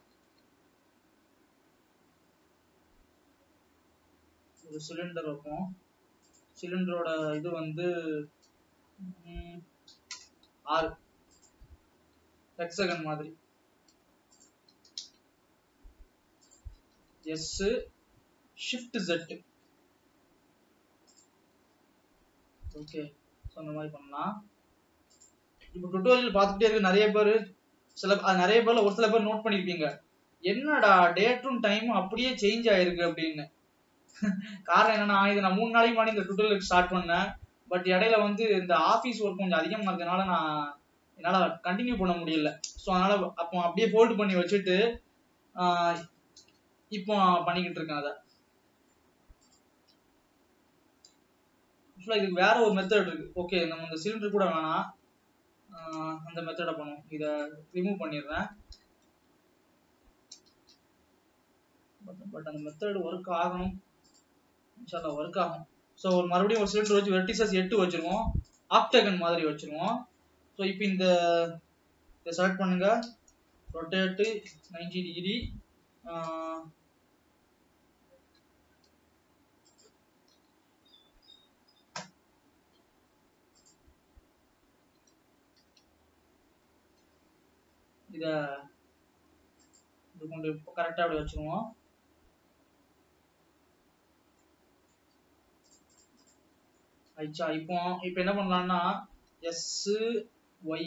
ஒரு சிலிண்டர் வைப்போம் சிலிண்டரோட இது வந்து ஆறு ஹெக்ஸகன் மாதிரி S shift Z okay so அந்த மாதிரி பண்ணலாம் இப்போ டுட்டோரியல் பார்த்துட்டே இருக்க நிறைய பேர் சில நிறைய பேர்ல ஒரு சில பேர் நோட் பண்ணிருப்பீங்க என்னடா டேட்டும் டைமும் அப்படியே சேஞ்ச் ஆயிருக்கு அப்படின்னு காரணம் என்னன்னா இது நான் மூணு நாளைக்கு முன்னாடி இந்த டுட்டோரியல் ஸ்டார்ட் பண்ணேன் பட் இடையில வந்து இந்த ஆஃபீஸ் ஒர்க் கொஞ்சம் அதிகமாக இருக்கிறதுனால நான் என்னால் கண்டினியூ பண்ண முடியல ஸோ அதனால அப்போ அப்படியே ஹோல்டு பண்ணி வச்சுட்டு இப்போ பண்ணிக்கிட்டு இருக்கேன் அதை இதுக்கு வேற ஒரு மெத்தட் இருக்கு ஓகே நம்ம இந்த சிலிண்டர் கூட வேணாம் அந்த மெத்தடை பண்ணுவோம் இதை ரிமூவ் பண்ணிடுறேன் பட் அந்த மெத்தட் ஒர்க் ஆகணும் இன்ஷால்லா ஒர்க் ஆகும் ஸோ ஒரு மறுபடியும் ஒரு சிலிண்டர் வச்சு வெர்டிசஸ் எட்டு வச்சிருவோம் ஆக்டகன் மாதிரி வச்சிருவோம் ஸோ இப்போ இந்த இதை செலக்ட் பண்ணுங்க ரொட்டேட்டு நைன்டி டிகிரி இதை இது கொண்டு கரெக்டாக அப்படி வச்சுருவோம் ஆயிடுச்சா இப்போ இப்போ என்ன பண்ணலாம்னா எஸ் ஒய்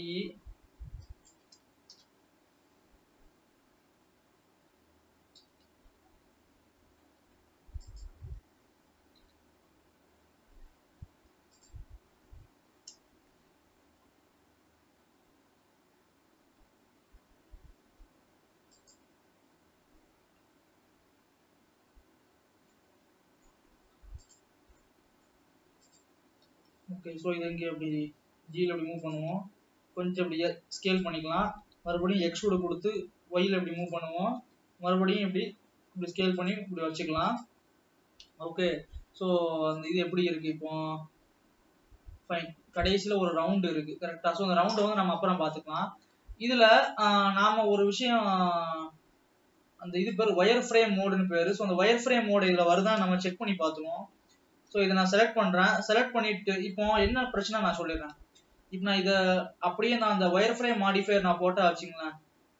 ஓகே ஸோ இதை இங்கே அப்படி ஜியில் அப்படி மூவ் பண்ணுவோம் கொஞ்சம் இப்படி ஸ்கேல் பண்ணிக்கலாம் மறுபடியும் எக்ஸோட கொடுத்து ஒயில் இப்படி மூவ் பண்ணுவோம் மறுபடியும் இப்படி இப்படி ஸ்கேல் பண்ணி இப்படி வச்சுக்கலாம் ஓகே ஸோ அந்த இது எப்படி இருக்கு இப்போ ஃபைன் கடைசியில் ஒரு ரவுண்டு இருக்கு கரெக்டாக ஸோ அந்த ரவுண்டை வந்து நம்ம அப்புறம் பார்த்துக்கலாம் இதில் நாம ஒரு விஷயம் அந்த இது பேர் ஒயர் ஃப்ரேம் மோடுன்னு பேர் ஸோ அந்த ஒயர் ஃப்ரேம் மோடு இதில் வருதான் நம்ம செக் பண்ணி பார்த்துருவோம் ஸோ இதை நான் செலக்ட் பண்ணுறேன் செலக்ட் பண்ணிட்டு இப்போ என்ன பிரச்சனை நான் சொல்லிடுறேன் இப்போ நான் இதை அப்படியே நான் அந்த ஒயர் ஃப்ரேம் மாடிஃபையர் நான் போட்டா வச்சுங்களேன்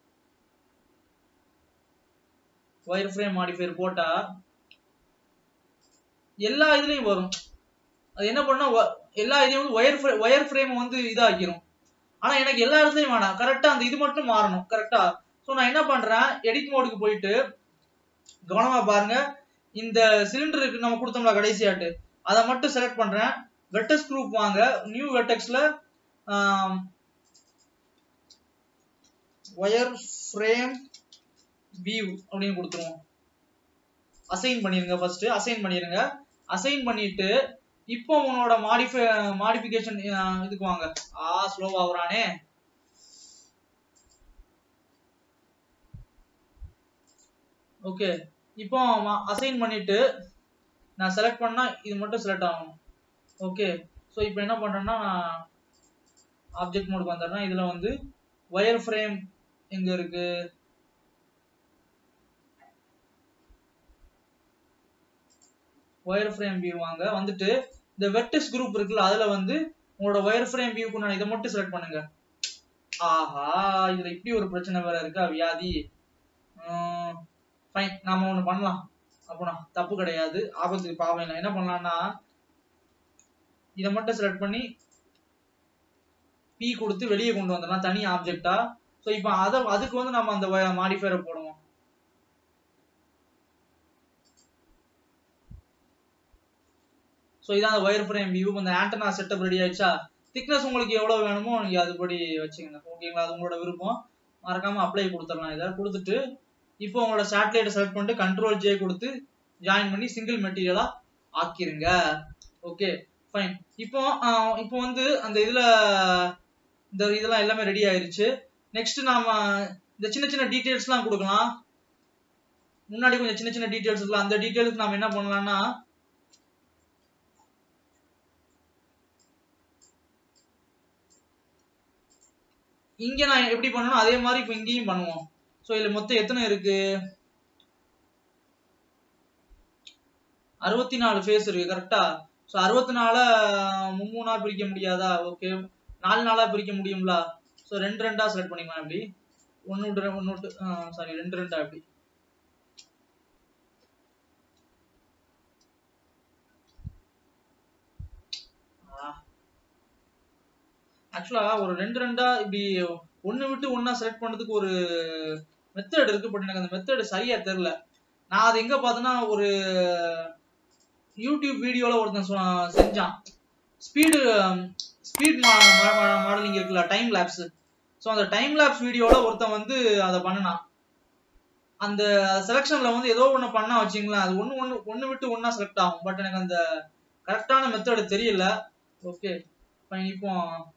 ஒயர் ஃப்ரேம் மாடிஃபையர் போட்டா எல்லா இதுலயும் வரும் அது என்ன பண்ணா எல்லா இதுலயும் வந்து ஒயர் ஒயர் ஃப்ரேம் வந்து இதாக்கிரும் ஆனா எனக்கு எல்லா இடத்துலயும் வேணாம் கரெக்டா அந்த இது மட்டும் மாறணும் கரெக்டா ஸோ நான் என்ன பண்றேன் எடிட் மோடுக்கு போயிட்டு கவனமா பாருங்க இந்த சிலிண்டருக்கு நம்ம கொடுத்தோம்ல கடைசியாட்டு அதை மட்டும் செலக்ட் பண்றேன் வெட்டஸ் குரூப் வாங்க நியூ வெட்டெக்ஸ்ல ஒயர் ஃப்ரேம் வியூ அப்படின்னு கொடுத்துருவோம் அசைன் பண்ணிருங்க ஃபர்ஸ்ட் அசைன் பண்ணிருங்க அசைன் பண்ணிட்டு இப்போ உன்னோட மாடிஃபை மாடிஃபிகேஷன் இதுக்கு வாங்க ஆ ஸ்லோவா வரானே ஓகே இப்போ அசைன் பண்ணிட்டு நான் செலக்ட் பண்ணா இது மட்டும் செலக்ட் ஆகும் ஓகே ஸோ இப்போ என்ன பண்றேன்னா ஆப்ஜெக்ட் மோடுக்கு வந்துடுறேன் இதுல வந்து ஒயர் ஃப்ரேம் எங்க இருக்கு ஒயர் ஃப்ரேம் வியூ வாங்க வந்துட்டு இந்த வெர்டிஸ் குரூப் இருக்குல்ல அதுல வந்து உங்களோட ஒயர் ஃப்ரேம் வியூக்கு நான் இதை மட்டும் செலக்ட் பண்ணுங்க ஆஹா இதுல இப்படி ஒரு பிரச்சனை வேற இருக்கா வியாதி ஃபைன் நாம ஒண்ணு பண்ணலாம் அப்போனா தப்பு கிடையாது ஆபத்து பாவம் இல்லை என்ன பண்ணலாம்னா இதை மட்டும் செலக்ட் பண்ணி பி கொடுத்து வெளியே கொண்டு வந்துடலாம் தனி ஆப்ஜெக்டா ஸோ இப்போ அதை அதுக்கு வந்து நம்ம அந்த மாடிஃபையரை போடுவோம் ஸோ இதான் அந்த ஒயர் ஃப்ரேம் வியூ இந்த ஆண்டனா செட்டப் ரெடி ஆயிடுச்சா திக்னஸ் உங்களுக்கு எவ்வளவு வேணுமோ நீங்க அதுபடி வச்சுக்கோங்க ஓகேங்களா அது உங்களோட விருப்பம் மறக்காம அப்ளை கொடுத்துடலாம் இதை கொடுத்துட்டு இப்போ உங்களோட சேட்டலைட்டை செலக்ட் பண்ணிட்டு கண்ட்ரோல் ஜே கொடுத்து ஜாயின் பண்ணி சிங்கிள் மெட்டீரியலா ஆக்கிருங்க ஓகே ஃபைன் இப்போ இப்போ வந்து அந்த இதுல இந்த இதெல்லாம் எல்லாமே ரெடி ஆயிருச்சு நெக்ஸ்ட் நாம இந்த சின்ன சின்ன டீடைல்ஸ்லாம் கொடுக்கலாம் முன்னாடி கொஞ்சம் சின்ன சின்ன டீடைல்ஸ் இருக்குல்ல அந்த டீடைல்ஸ்க்கு நாம என்ன பண்ணலாம்னா இங்க நான் எப்படி பண்ணணும் அதே மாதிரி இப்போ இங்கேயும் பண்ணுவோம் ஸோ இதுல மொத்தம் எத்தனை இருக்கு அறுபத்தி நாலு ஃபேஸ் இருக்கு கரெக்டா ஸோ அறுபத்தி நாலு மும்மூணா பிரிக்க முடியாதா ஓகே நாலு நாளா பிரிக்க முடியுங்களா ஸோ ரெண்டு ரெண்டா செலக்ட் பண்ணிக்கலாம் அப்படி ஒன்று விட்டு ஒன்று விட்டு சாரி ரெண்டு ரெண்டா அப்படி ஆக்சுவலா ஒரு ரெண்டு ரெண்டா இப்படி ஒன்னு விட்டு ஒன்னா செலக்ட் பண்றதுக்கு ஒரு மெத்தட் இருக்கு பட் எனக்கு அந்த மெத்தட் சரியா தெரியல நான் அது எங்க பார்த்தேன்னா ஒரு யூடியூப் வீடியோல ஒருத்தன் செஞ்சான் ஸ்பீடு ஸ்பீட் மாடலிங் இருக்குல்ல டைம் லேப்ஸ் ஸோ அந்த டைம் லேப்ஸ் வீடியோல ஒருத்தன் வந்து அதை பண்ணினான் அந்த செலெக்ஷன்ல வந்து ஏதோ ஒன்று பண்ணா வச்சிங்களேன் அது ஒன்று ஒன்று ஒன்று விட்டு ஒன்றா செலக்ட் ஆகும் பட் எனக்கு அந்த கரெக்டான மெத்தட் தெரியல ஓகே ஃபைன் இப்போ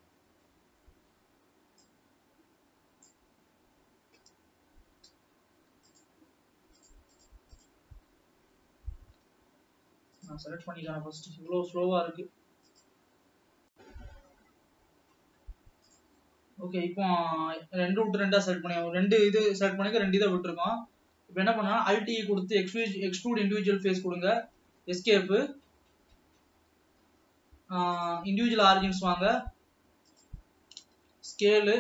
நான் செலக்ட் பண்ணிக்கிறேன் ஃபர்ஸ்ட் இவ்வளோ ஸ்லோவா இருக்கு ஓகே இப்போ ரெண்டு விட்டு ரெண்டா செலக்ட் பண்ணி ரெண்டு இது செலக்ட் பண்ணிக்க ரெண்டு இதை விட்டுருக்கோம் இப்போ என்ன பண்ணா அல்டி கொடுத்து எக்ஸ்க்ளூட் எக்ஸ்க்ளூட் இண்டிவிஜுவல் ஃபேஸ் கொடுங்க எஸ்கேப்பு இண்டிவிஜுவல் ஆரிஜின்ஸ் வாங்க ஸ்கேலு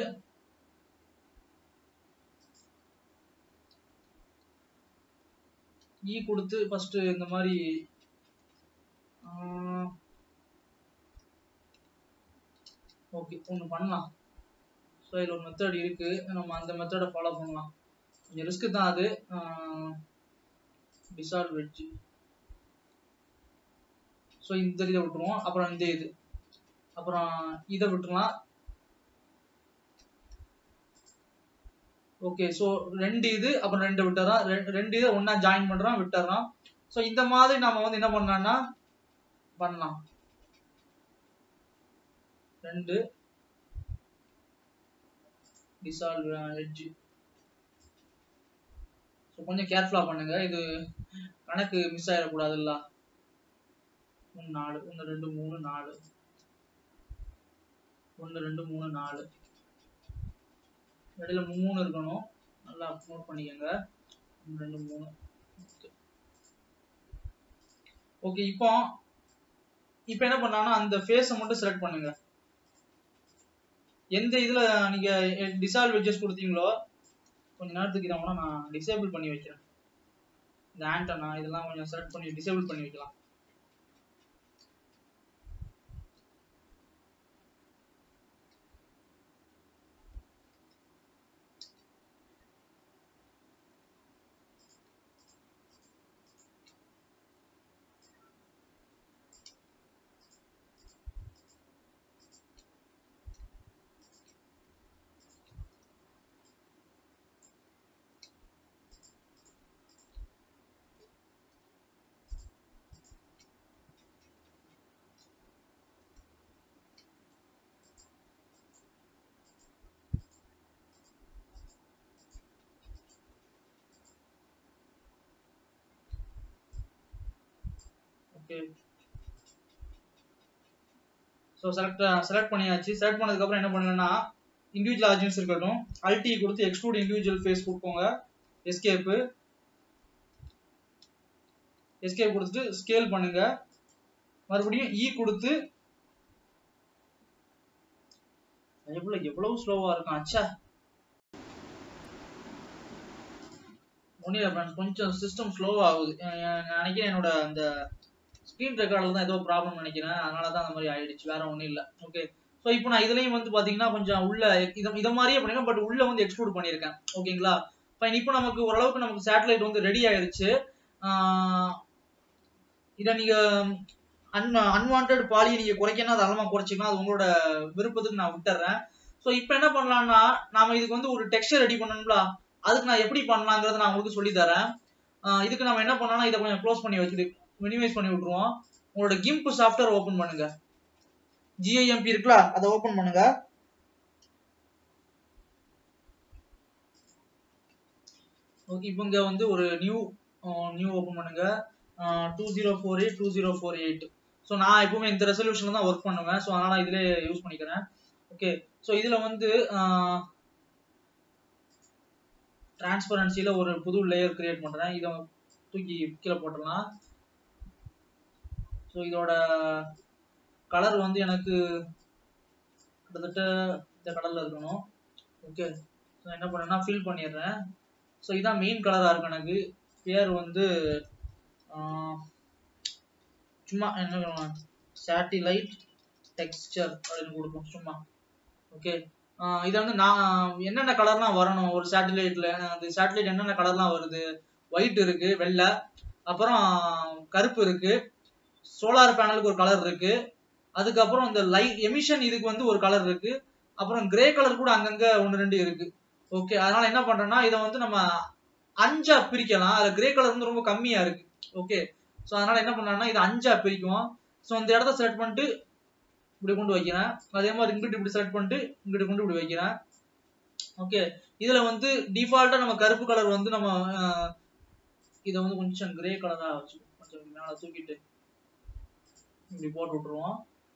இ கொடுத்து ஃபர்ஸ்ட் இந்த மாதிரி ஓகே ஒன்று பண்ணலாம் ஸோ இதில் ஒரு மெத்தட் இருக்கு நம்ம அந்த மெத்தடை ஃபாலோ பண்ணலாம் கொஞ்சம் ரிஸ்க் தான் அது டிசால்வ் வெஜ் ஸோ இந்த இதை விட்டுருவோம் அப்புறம் இந்த இது அப்புறம் இதை விட்டுருலாம் ஓகே ஸோ ரெண்டு இது அப்புறம் ரெண்டு விட்டுறான் ரெண்டு இதை ஒன்றா ஜாயின் பண்ணுறான் விட்டுறான் ஸோ இந்த மாதிரி நம்ம வந்து என்ன பண்ணலாம்னா பண்ணலாம் ரெண்டு டிசால்வ் எட்ஜ் ஸோ கொஞ்சம் கேர்ஃபுல்லாக பண்ணுங்க இது கணக்கு மிஸ் ஆகிடக்கூடாதுல்ல மூணு நாலு ஒன்று ரெண்டு மூணு நாலு ஒன்று ரெண்டு மூணு நாலு இடையில மூணு இருக்கணும் நல்லா நோட் பண்ணிக்கோங்க ஒன்று ரெண்டு மூணு ஓகே இப்போ இப்போ என்ன பண்ணாங்கன்னா அந்த ஃபேஸை மட்டும் செலக்ட் பண்ணுங்க எந்த இதுல நீங்க டிசால்வ் வெஜஸ் கொடுத்தீங்களோ கொஞ்ச நேரத்துக்கு இதை கூட நான் டிசேபிள் பண்ணி வைக்கிறேன் இந்த ஆண்டனா இதெல்லாம் கொஞ்சம் செலக்ட் பண்ணி டிசேபிள் பண்ணி வைக்கலாம் ஓகே ஸோ செலக்ட் செலக்ட் பண்ணியாச்சு செலக்ட் பண்ணதுக்கப்புறம் என்ன பண்ணுங்கன்னா இண்டிவிஜுவல் ஆர்ஜின்ஸ் இருக்கட்டும் அல்டி கொடுத்து எக்ஸ்க்ளூட் இண்டிவிஜுவல் ஃபேஸ் கொடுப்போங்க எஸ்கேப்பு எஸ்கேப் கொடுத்துட்டு ஸ்கேல் பண்ணுங்க மறுபடியும் இ கொடுத்து எவ்வளவு எவ்வளவு ஸ்லோவா இருக்கும் அச்சா ஒன்றும் இல்லை ஃப்ரெண்ட்ஸ் கொஞ்சம் சிஸ்டம் ஸ்லோ ஆகுது அஹ் நான் நினைக்கிறேன் என்னோட அந்த ஸ்க்ரீன் ரெக்கார்டில் தான் ஏதோ ப்ராப்ளம் நினைக்கிறேன் அதனால தான் அந்த மாதிரி ஆயிடுச்சு வேற ஒன்றும் இல்லை ஓகே ஸோ இப்போ நான் இதுலயும் வந்து பாத்தீங்கன்னா கொஞ்சம் உள்ள இதை இதை மாதிரியே பண்ணிருக்கேன் பட் உள்ள வந்து எக்ஸ்க்ளூட் பண்ணியிருக்கேன் ஓகேங்களா ஃபைன் இப்போ நமக்கு ஓரளவுக்கு நமக்கு சேட்டலைட் வந்து ரெடி ஆயிருச்சு ஆஹ் இதை நீங்க அன் அன்வான்ட் பாலியை நீங்க குறைக்கணும் தாராளமா குறைச்சிக்கலாம் அது உங்களோட விருப்பத்துக்கு நான் விட்டுறேன் ஸோ இப்போ என்ன பண்ணலாம்னா நாம இதுக்கு வந்து ஒரு டெக்ஸ்டர் ரெடி பண்ணணும்ல அதுக்கு நான் எப்படி பண்ணலாங்கிறத நான் உங்களுக்கு சொல்லி தரேன் ஆஹ் இதுக்கு நம்ம என்ன பண்ணலாம்னா இதை கொஞ்சம் க்ளோஸ் பண்ணி வச்சுட்டு மினிமைஸ் பண்ணி விட்டுருவோம் உங்களோட கிம்ப் சாஃப்ட்வேர் ஓபன் பண்ணுங்க ஜிஐஎம்பி இருக்குல்ல அதை ஓபன் பண்ணுங்க ஓகே இப்போ இங்க வந்து ஒரு நியூ நியூ ஓபன் பண்ணுங்க two zero four eight two zero four eight so நான் எப்பவுமே இந்த ரெசல்யூஷன்ல தான் ஒர்க் பண்ணுவேன் ஸோ அதனால இதிலே யூஸ் பண்ணிக்கிறேன் ஓகே ஸோ இதுல வந்து டிரான்ஸ்பரன்சில ஒரு புது லேயர் கிரியேட் பண்றேன் இதை தூக்கி கீழே போட்டுடலாம் ஸோ இதோட கலர் வந்து எனக்கு கிட்டத்தட்ட இந்த கலர்ல இருக்கணும் ஓகே ஸோ என்ன பண்ணேன்னா ஃபில் பண்ணிடுறேன் ஸோ இதான் மெயின் கலராக இருக்கு எனக்கு பேர் வந்து ஆஹ், சும்மா என்ன சேட்டிலைட் டெக்ஸ்சர் அப்படின்னு கொடுப்போம் சும்மா ஓகே இதை வந்து நான் என்னென்ன கலர்லாம் வரணும் ஒரு சேட்டலைட்ல அந்த சேட்டலைட் என்னென்ன கலர்லாம் வருது ஒயிட் இருக்கு வெள்ளை அப்புறம் கருப்பு இருக்கு சோலார் பேனலுக்கு ஒரு கலர் இருக்கு அதுக்கப்புறம் இந்த லைட் எமிஷன் இதுக்கு வந்து ஒரு கலர் இருக்கு அப்புறம் கிரே கலர் கூட அங்கங்க ஒன்று ரெண்டு இருக்கு ஓகே அதனால என்ன பண்றேன்னா இதை வந்து நம்ம அஞ்சா பிரிக்கலாம் அதுல கிரே கலர் வந்து ரொம்ப கம்மியா இருக்கு ஓகே ஸோ அதனால என்ன பண்ணலாம்னா இதை அஞ்சா பிரிக்கும் ஸோ இந்த இடத்த செலக்ட் பண்ணிட்டு இப்படி கொண்டு வைக்கிறேன் அதே மாதிரி இங்கிட்டு இப்படி செலக்ட் பண்ணிட்டு இங்கிட்டு கொண்டு இப்படி வைக்கிறேன் ஓகே இதுல வந்து டிஃபால்ட்டா நம்ம கருப்பு கலர் வந்து நம்ம அஹ், இதை வந்து கொஞ்சம் கிரே கலரா வச்சு கொஞ்சம் மேல தூக்கிட்டு இப்படி போட்டு விட்டுருவோம்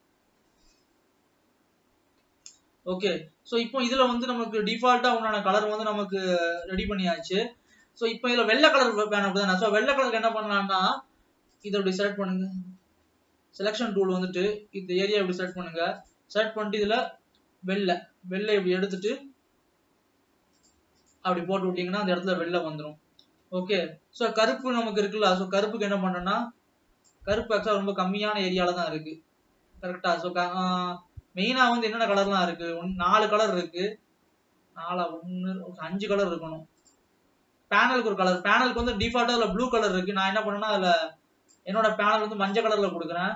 ஓகே ஸோ இப்போ இதுல வந்து நமக்கு டிஃபால்ட்டா உண்டான கலர் வந்து நமக்கு ரெடி பண்ணியாச்சு ஸோ இப்போ இதுல வெள்ளை கலர் பேனர் தானே ஸோ வெள்ளை கலருக்கு என்ன பண்ணலாம்னா இதை இப்படி செலக்ட் பண்ணுங்க செலெக்ஷன் டூல் வந்துட்டு இந்த ஏரியா இப்படி செலக்ட் பண்ணுங்க செலக்ட் பண்ணிட்டு இதுல வெள்ளை வெள்ளை இப்படி எடுத்துட்டு அப்படி போட்டு விட்டீங்கன்னா அந்த இடத்துல வெள்ளை வந்துடும் ஓகே ஸோ கருப்பு நமக்கு இருக்குல்ல ஸோ கருப்புக்கு என்ன பண்ணோம்னா கருப்பு ஆக்சுவலாக ரொம்ப கம்மியான ஏரியால தான் இருக்கு கரெக்டா ஸோ மெயினா வந்து என்னென்ன கலர்லாம் இருக்கு ஒன் நாலு கலர் இருக்கு நாலா ஒன்று அஞ்சு கலர் இருக்கணும் பேனலுக்கு ஒரு கலர் பேனலுக்கு வந்து டிஃபால்ட்டா அதுல ப்ளூ கலர் இருக்கு நான் என்ன பண்ணேன்னா அதுல என்னோட பேனல் வந்து மஞ்சள் கலர்ல கொடுக்குறேன்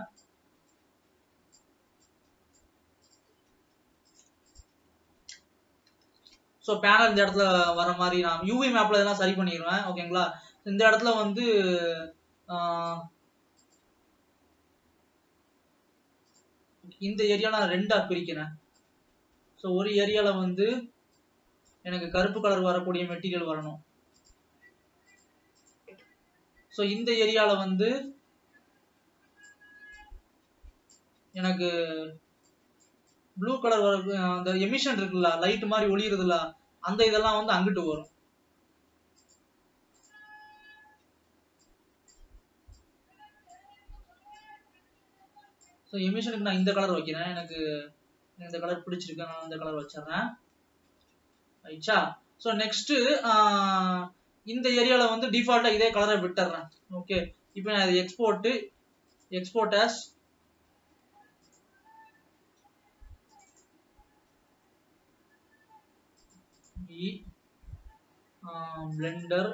ஸோ பேனல் இந்த இடத்துல வர மாதிரி நான் யூவி மேப்ல இதெல்லாம் சரி பண்ணிடுவேன் ஓகேங்களா இந்த இடத்துல வந்து ஆஹ், இந்த ஏரியா நான் ரெண்டா பிரிக்கிறேன் ஸோ ஒரு ஏரியால வந்து எனக்கு கருப்பு கலர் வரக்கூடிய மெட்டீரியல் வரணும் ஸோ இந்த ஏரியால வந்து எனக்கு ப்ளூ கலர் வர அந்த எமிஷன் இருக்குல்ல லைட் மாதிரி ஒளியுறதுல அந்த இதெல்லாம் வந்து அங்கிட்டு வரும் ஸோ எமிஷனுக்கு நான் இந்த கலர் வைக்கிறேன் எனக்கு இந்த கலர் பிடிச்சிருக்கு நான் இந்த கலர் வச்சிடுறேன் ரைட்டா ஸோ நெக்ஸ்ட் இந்த ஏரியால வந்து டிஃபால்ட்டா இதே கலரை விட்டுறேன் ஓகே இப்போ நான் இது export export as a blender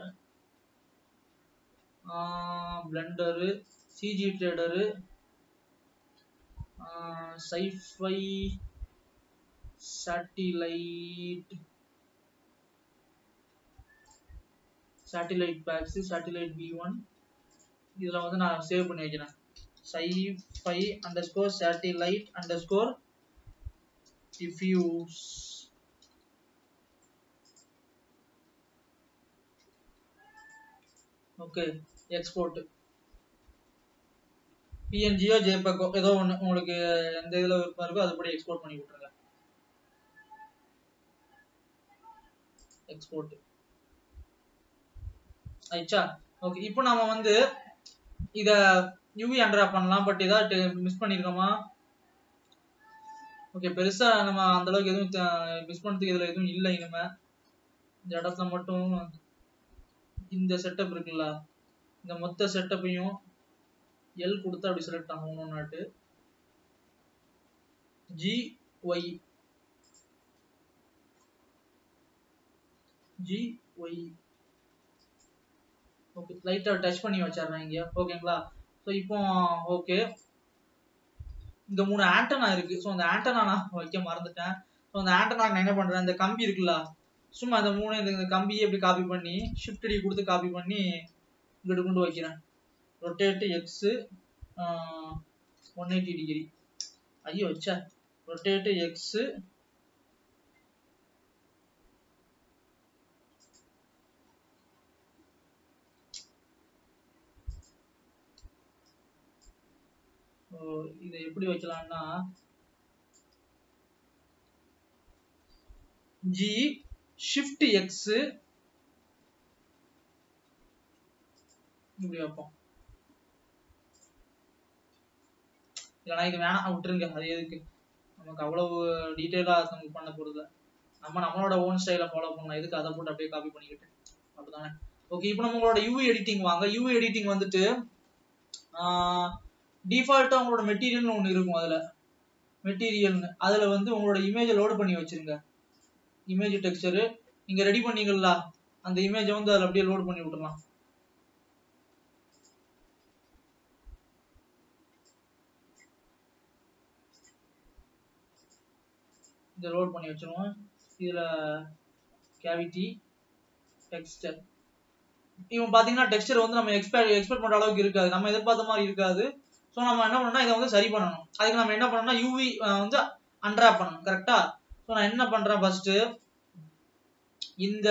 blender CG trader scifi satellite satellite packs satellite P one இதில் வந்து நான் சேவ் பண்ணி வைக்கிறேன் scifi underscore satellite under underscore diffuse okay export பிஎன்ஜியோ ஜேபக்கோ ஏதோ ஒன்று உங்களுக்கு எந்த இதில் விருப்பம் இருக்கோ அதுபடி எக்ஸ்போர்ட் பண்ணி விட்ருங்க எக்ஸ்போர்ட் ஆயிடுச்சா ஓகே இப்போ நாம வந்து இத யூவி அண்டரா பண்ணலாம் பட் ஏதாவது மிஸ் பண்ணிருக்கோமா ஓகே பெருசா நம்ம அந்த அளவுக்கு எதுவும் மிஸ் பண்ணதுக்கு இதுல எதுவும் இல்லை இனிமே இந்த இடத்துல மட்டும் இந்த செட்டப் இருக்குல்ல இந்த மொத்த செட்டப்பையும் எல் கொடுத்தா அப்படி செலக்ட் ஆகும் ஒன்று G Y G Y okay லைட்டாக டச் பண்ணி வச்சிடுறேன் இங்கே ஓகேங்களா ஸோ இப்போ ஓகே இந்த மூணு ஆண்டனா இருக்கு ஸோ அந்த ஆண்டனா நான் வைக்க மறந்துட்டேன் ஸோ அந்த ஆண்டனா நான் என்ன பண்றேன் இந்த கம்பி இருக்குல்ல சும்மா இந்த மூணு இந்த இந்த கம்பியை எப்படி காப்பி பண்ணி ஷிஃப்ட் டி கொடுத்து காப்பி பண்ணி இங்கிட்டு கொண்டு வைக்கிறேன் rotate X one eighty degree ஐயோ வச்சா ரொட்டேட்டு எக்ஸு இதை எப்படி வைக்கலாம்னா ஜி ஷிஃப்ட் எக்ஸ் இப்படி வைப்போம் இல்லைனா இது வேணாம் விட்டுருங்க அது எதுக்கு நமக்கு அவ்வளவு டீட்டெயிலா நமக்கு பண்ண போறது நம்ம நம்மளோட ஓன் ஸ்டைல ஃபாலோ பண்ணலாம் எதுக்கு அதை போட்டு அப்படியே காப்பி பண்ணிக்கிட்டு அப்படிதானே ஓகே இப்போ நம்மளோட யூவி எடிட்டிங் வாங்க யூவி எடிட்டிங் வந்துட்டு டிஃபால்ட்டா உங்களோட மெட்டீரியல்னு ஒன்று இருக்கும் அதுல மெட்டீரியல்னு அதுல வந்து உங்களோட இமேஜை லோடு பண்ணி வச்சிருங்க இமேஜ் டெக்ஸ்டரு நீங்க ரெடி பண்ணீங்களா அந்த இமேஜை வந்து அதில் அப்படியே லோட் பண்ணி விட்டுறலாம் இதை லோட் பண்ணி வச்சிருவோம் இதுல கேவிட்டி டெக்ஸ்டர் இவன் பாத்தீங்கன்னா டெக்ஸ்டர் வந்து நம்ம எக்ஸ்பெக்ட் எக்ஸ்பெக்ட் பண்ற அளவுக்கு இருக்காது நம்ம எதிர்பார்த்த மாதிரி இருக்காது ஸோ நம்ம என்ன பண்ணணும்னா இதை வந்து சரி பண்ணணும் அதுக்கு நம்ம என்ன பண்ணணும்னா யூவி வந்து அன்ட்ராப் பண்ணணும் கரெக்டா ஸோ நான் என்ன பண்றேன் ஃபர்ஸ்ட் இந்த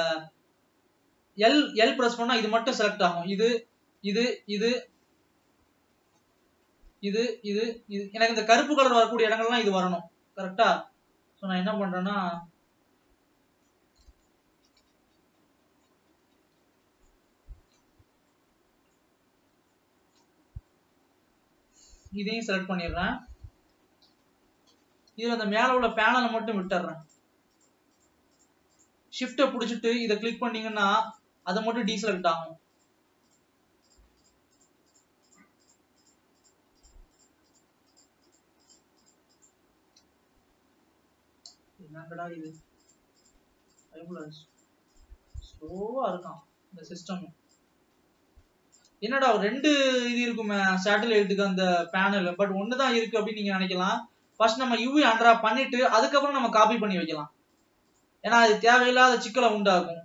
எல் எல் பிரஸ் பண்ணா இது மட்டும் செலக்ட் ஆகும் இது இது இது இது இது இது எனக்கு இந்த கருப்பு கலர் வரக்கூடிய இடங்கள்லாம் இது வரணும் கரெக்டா ஸோ நான் என்ன பண்றேன்னா இதையும் செலக்ட் பண்ணிடுறேன் இதுல அந்த மேல உள்ள பேனலை மட்டும் விட்டுறேன் ஷிஃப்ட்டை பிடிச்சிட்டு இதை கிளிக் பண்ணீங்கன்னா அதை மட்டும் டீசெலக்ட் ஆகும் என்னங்கடா இது ஸ்லோவா இருக்கான் இந்த சிஸ்டம் என்னடா ரெண்டு இது இருக்குமே சேட்டலைட்டுக்கு அந்த பேனல் பட் ஒன்று தான் இருக்கு அப்படின்னு நீங்க நினைக்கலாம் ஃபர்ஸ்ட் நம்ம யூவி அண்ட்ரா பண்ணிட்டு அதுக்கப்புறம் நம்ம காப்பி பண்ணி வைக்கலாம் ஏன்னா அது தேவையில்லாத சிக்கலை உண்டாக்கும்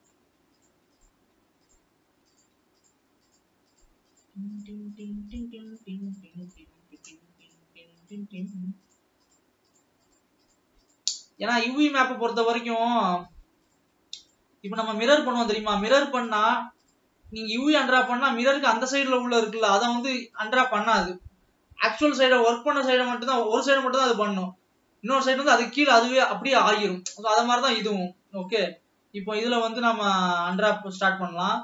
ஏன்னா யூவி மேப்பை பொறுத்த வரைக்கும் இப்போ நம்ம மிரர் பண்ணுவோம் தெரியுமா மிரர் பண்ணா நீங்க யூவி அண்ட்ரா பண்ணா மிரருக்கு அந்த சைடுல உள்ள இருக்குல்ல அதை வந்து அண்ட்ரா பண்ணாது ஆக்சுவல் சைடை ஒர்க் பண்ண சைடை மட்டும் தான் ஒரு சைடு மட்டும் தான் அது பண்ணும் இன்னொரு சைடு வந்து அது கீழே அதுவே அப்படியே ஆகிரும் ஸோ அதை மாதிரி தான் இதுவும் ஓகே இப்போ இதுல வந்து நம்ம அண்ட்ரா ஸ்டார்ட் பண்ணலாம்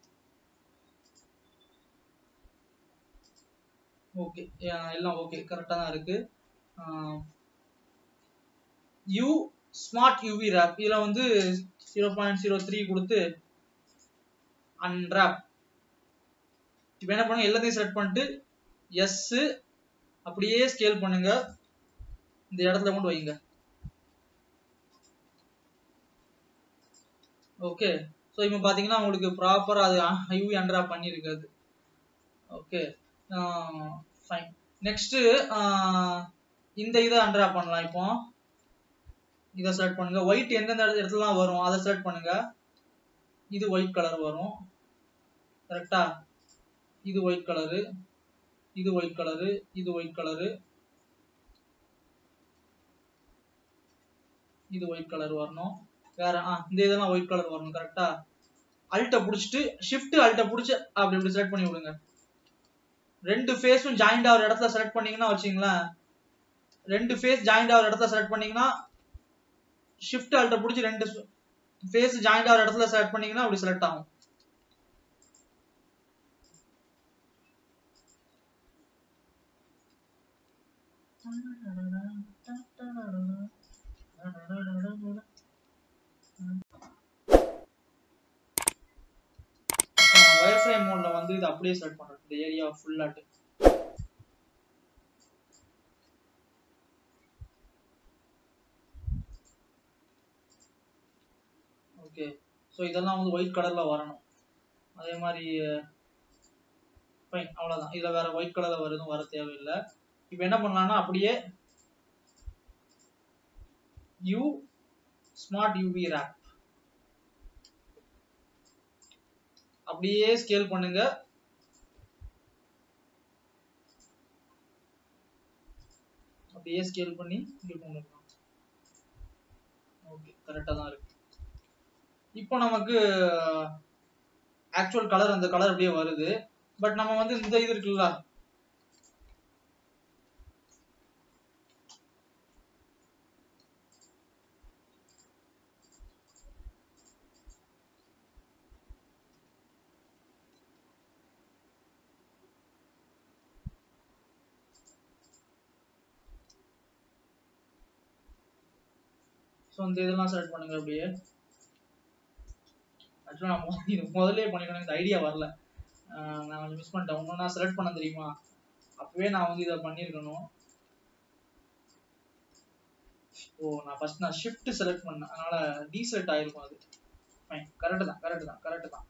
ஓகே எல்லாம் ஓகே கரெக்டாக தான் இருக்கு யூ ஸ்மார்ட் யூவி ரேப் இதில் வந்து ஜீரோ பாயிண்ட் ஜீரோ த்ரீ கொடுத்து அன்ராப் இப்போ என்ன பண்ணுங்க எல்லாத்தையும் செலக்ட் பண்ணிட்டு எஸ் அப்படியே ஸ்கேல் பண்ணுங்க இந்த இடத்துல கொண்டு வைங்க ஓகே ஸோ இப்போ பார்த்தீங்கன்னா உங்களுக்கு ப்ராப்பராக அது யூவி அன்ராப் பண்ணியிருக்காது ஓகே ஃபைன் நெக்ஸ்ட்டு இந்த இதை அன்ட்ராப் பண்ணலாம் இப்போ இதை செலக்ட் பண்ணுங்க ஒயிட் எந்தெந்த இடத்துலலாம் வரும் அதை செலக்ட் பண்ணுங்க இது ஒயிட் கலர் வரும் கரெக்டா இது ஒயிட் கலரு இது ஒயிட் கலரு இது ஒயிட் கலரு இது ஒயிட் கலர் வரணும் வேற ஆ இந்த இதெல்லாம் ஒயிட் கலர் வரணும் கரெக்டா அல்ட்டை பிடிச்சிட்டு ஷிஃப்ட் அல்ட்டை பிடிச்சி அப்படி இப்படி செலக்ட் பண்ணி விடுங்க ரெண்டு ஃபேஸும் ஜாயிண்ட் ஆகிற இடத்துல செலக்ட் பண்ணீங்கன்னா வச்சுங்களேன் ரெண்டு ஃபேஸ் ஜாயிண்ட் ஆகிற இடத்துல செலக்ட் பண்ணீங்கன்னா ஷிஃப்ட் ஆல்ட்ட பிடிச்சி ரெண்டு ஃபேஸ் ஜாயிண்ட் ஆகிற இடத்துல செலக்ட் பண்ணீங்கன்னா அப்படி செலக்ட் ஆகும் வயர் ஃப்ரேம் மோட்ல வந்து இது அப்படியே செலக்ட் பண்றேன் இந்த ஏரியா ஃபுல்லாட்டு ஓகே ஸோ இதெல்லாம் வந்து ஒயிட் கலர்ல வரணும் அதே மாதிரி ஃபைன் அவ்வளோதான் இதில் வேற ஒயிட் கலர்ல வருதும் வர தேவையில்லை இப்போ என்ன பண்ணலாம்னா அப்படியே யூ ஸ்மார்ட் யூவி ரேப் அப்படியே ஸ்கேல் பண்ணுங்க அப்படியே ஸ்கேல் பண்ணி இங்க கொண்டு வரலாம் ஓகே கரெக்டாக தான் இருக்கு இப்போ நமக்கு ஆக்சுவல் கலர் அந்த கலர் அப்படியே வருது பட் நம்ம வந்து இந்த இது இருக்குல்ல ஸோ இந்த இதெல்லாம் செலக்ட் பண்ணுங்க அப்படியே ஆக்சுவலாக நான் மொ- இது முதல்லே பண்ணிக்கணும் இந்த ஐடியா வரல ஆஹ் நான் கொஞ்சம் மிஸ் பண்ணிட்டேன் இன்னும் நான் செலக்ட் பண்ண தெரியுமா அப்பவே நான் வந்து இதை பண்ணியிருக்கணும் ஓ நான் ஃபர்ஸ்ட் நான் ஷிஃப்ட் செலக்ட் பண்ணேன் அதனால டீசெலக்ட் ஆயிருக்கும் அது ஃபைன் கரெக்ட் தான் கரெக்ட் தான் கரெக்ட் தான்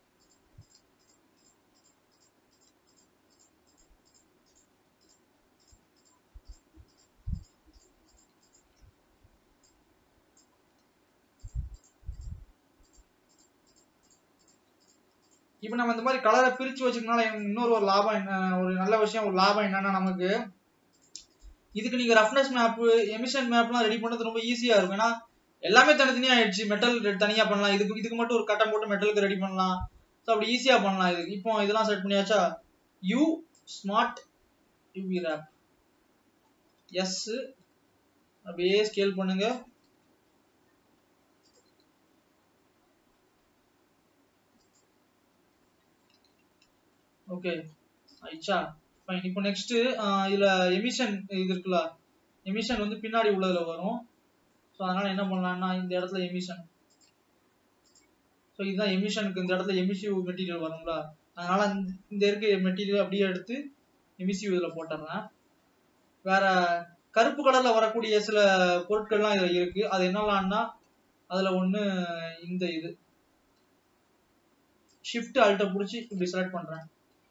இப்போ நம்ம இந்த மாதிரி கலரை பிரிச்சு வச்சுக்கனால இன்னொரு ஒரு லாபம் என்ன ஒரு நல்ல விஷயம் ஒரு லாபம் என்னன்னா நமக்கு இதுக்கு நீங்க ரஃப்னஸ் மேப் எமிஷன் மேப்லாம் ரெடி பண்ணது ரொம்ப ஈஸியா இருக்கும் ஏன்னா எல்லாமே தனித்தனியா ஆயிடுச்சு மெட்டல் தனியா பண்ணலாம் இதுக்கு இதுக்கு மட்டும் ஒரு கட்டம் போட்டு மெட்டலுக்கு ரெடி பண்ணலாம் ஸோ அப்படி ஈஸியா பண்ணலாம் இது இப்போ இதெல்லாம் செட் பண்ணியாச்சா U smart UV wrap S அப்படியே ஸ்கேல் பண்ணுங்க ஓகே ஆயிடுச்சா ஃபைன் இப்போ நெக்ஸ்ட் இதுல எமிஷன் இது இருக்குல்ல எமிஷன் வந்து பின்னாடி உள்ளதுல வரும் ஸோ அதனால என்ன பண்ணலாம்னா இந்த இடத்துல எமிஷன் ஸோ இதுதான் எமிஷனுக்கு இந்த இடத்துல எமிசிவ் மெட்டீரியல் வரும்ல அதனால இந்த- இந்த இருக்க மெட்டீரியல் அப்படியே எடுத்து எமிசிவ் இதுல போட்டுறேன் வேற கருப்பு கலர்ல வரக்கூடிய சில பொருட்கள்லாம் இதுல இருக்கு அது என்னலாம்னா அதுல ஒண்ணு இந்த இது ஷிஃப்ட் அல்ட்ட புடிச்சு இப்படி செலக்ட் பண்றேன்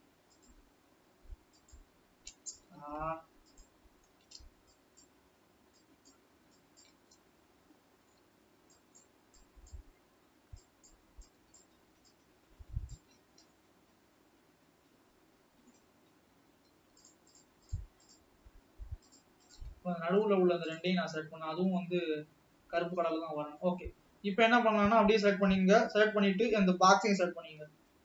ஆ, இப்ப நடுவுல உள்ள அந்த ரெண்டையும் நான் செலக்ட் பண்ணேன் அதுவும் வந்து கருப்பு கலர்ல தான் வரணும் ஓகே இப்போ என்ன பண்ணலாம்னா அப்படியே செலக்ட் பண்ணிங்க செலக்ட் பண்ணிட்டு அந்த பாக்ஸையும் செலக்ட் பண்ணிங்க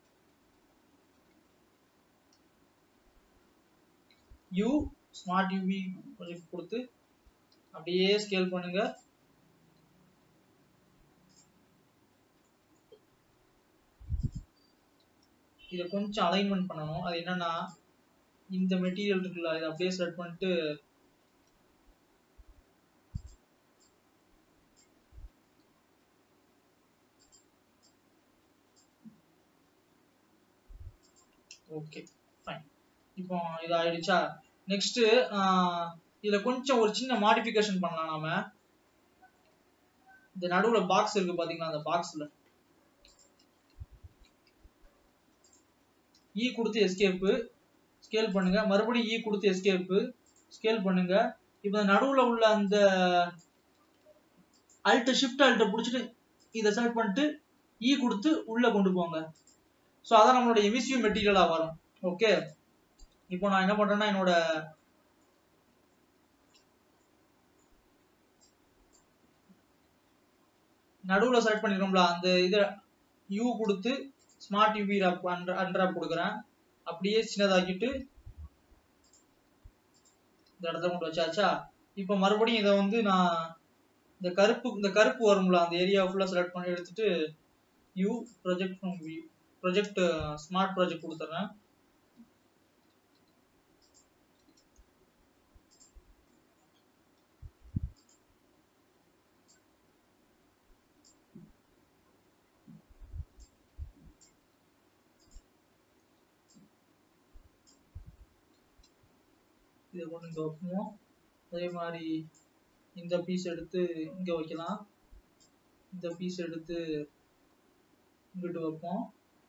யூ ஸ்மார்ட் யூவி ப்ராஜெக்ட் கொடுத்து அப்படியே ஸ்கேல் பண்ணுங்க இதை கொஞ்சம் அலைன்மெண்ட் பண்ணணும் அது என்னன்னா இந்த மெட்டீரியல் இருக்குல்ல இதை அப்படியே செலக்ட் பண்ணிட்டு ஓகே ஃபைன் இப்போ இது ஆயிடுச்சா நெக்ஸ்ட் இதுல கொஞ்சம் ஒரு சின்ன மாடிஃபிகேஷன் பண்ணலாம் நாம இந்த நடுவுல பாக்ஸ் இருக்கு பாத்தீங்களா அந்த பாக்ஸ்ல இ கொடுத்து எஸ்கேப்பு ஸ்கேல் பண்ணுங்க மறுபடியும் இ கொடுத்து எஸ்கேப்பு ஸ்கேல் பண்ணுங்க இப்போ நடுவுல உள்ள அந்த அல்ட் ஷிஃப்ட் அல்ட்ட பிடிச்சிட்டு இதை செலக்ட் பண்ணிட்டு இ கொடுத்து உள்ள கொண்டு போங்க ஸோ அதான் நம்மளோட எமிசிவ் மெட்டீரியலா வரும் ஓகே இப்போ நான் என்ன பண்றேன்னா என்னோட நடுவுல செலக்ட் பண்ணிருக்கோம்ல அந்த இதை யூ கொடுத்து ஸ்மார்ட் யூவி அன்ட்ராப் கொடுக்குறேன் அப்படியே சின்னதாக்கிட்டு இந்த இடத்துல கொண்டு வச்சாச்சா இப்போ மறுபடியும் இதை வந்து நான் இந்த கருப்பு இந்த கருப்பு வரும்ல அந்த ஏரியா ஃபுல்லா செலக்ட் பண்ணி எடுத்துட்டு U project from view project smart project கொடுத்துறேன் இதை கொண்டு இங்க வைப்போம் அதே மாதிரி இந்த பீஸ் எடுத்து இங்க வைக்கலாம் இந்த பீஸ் எடுத்து இங்கிட்டு வைப்போம்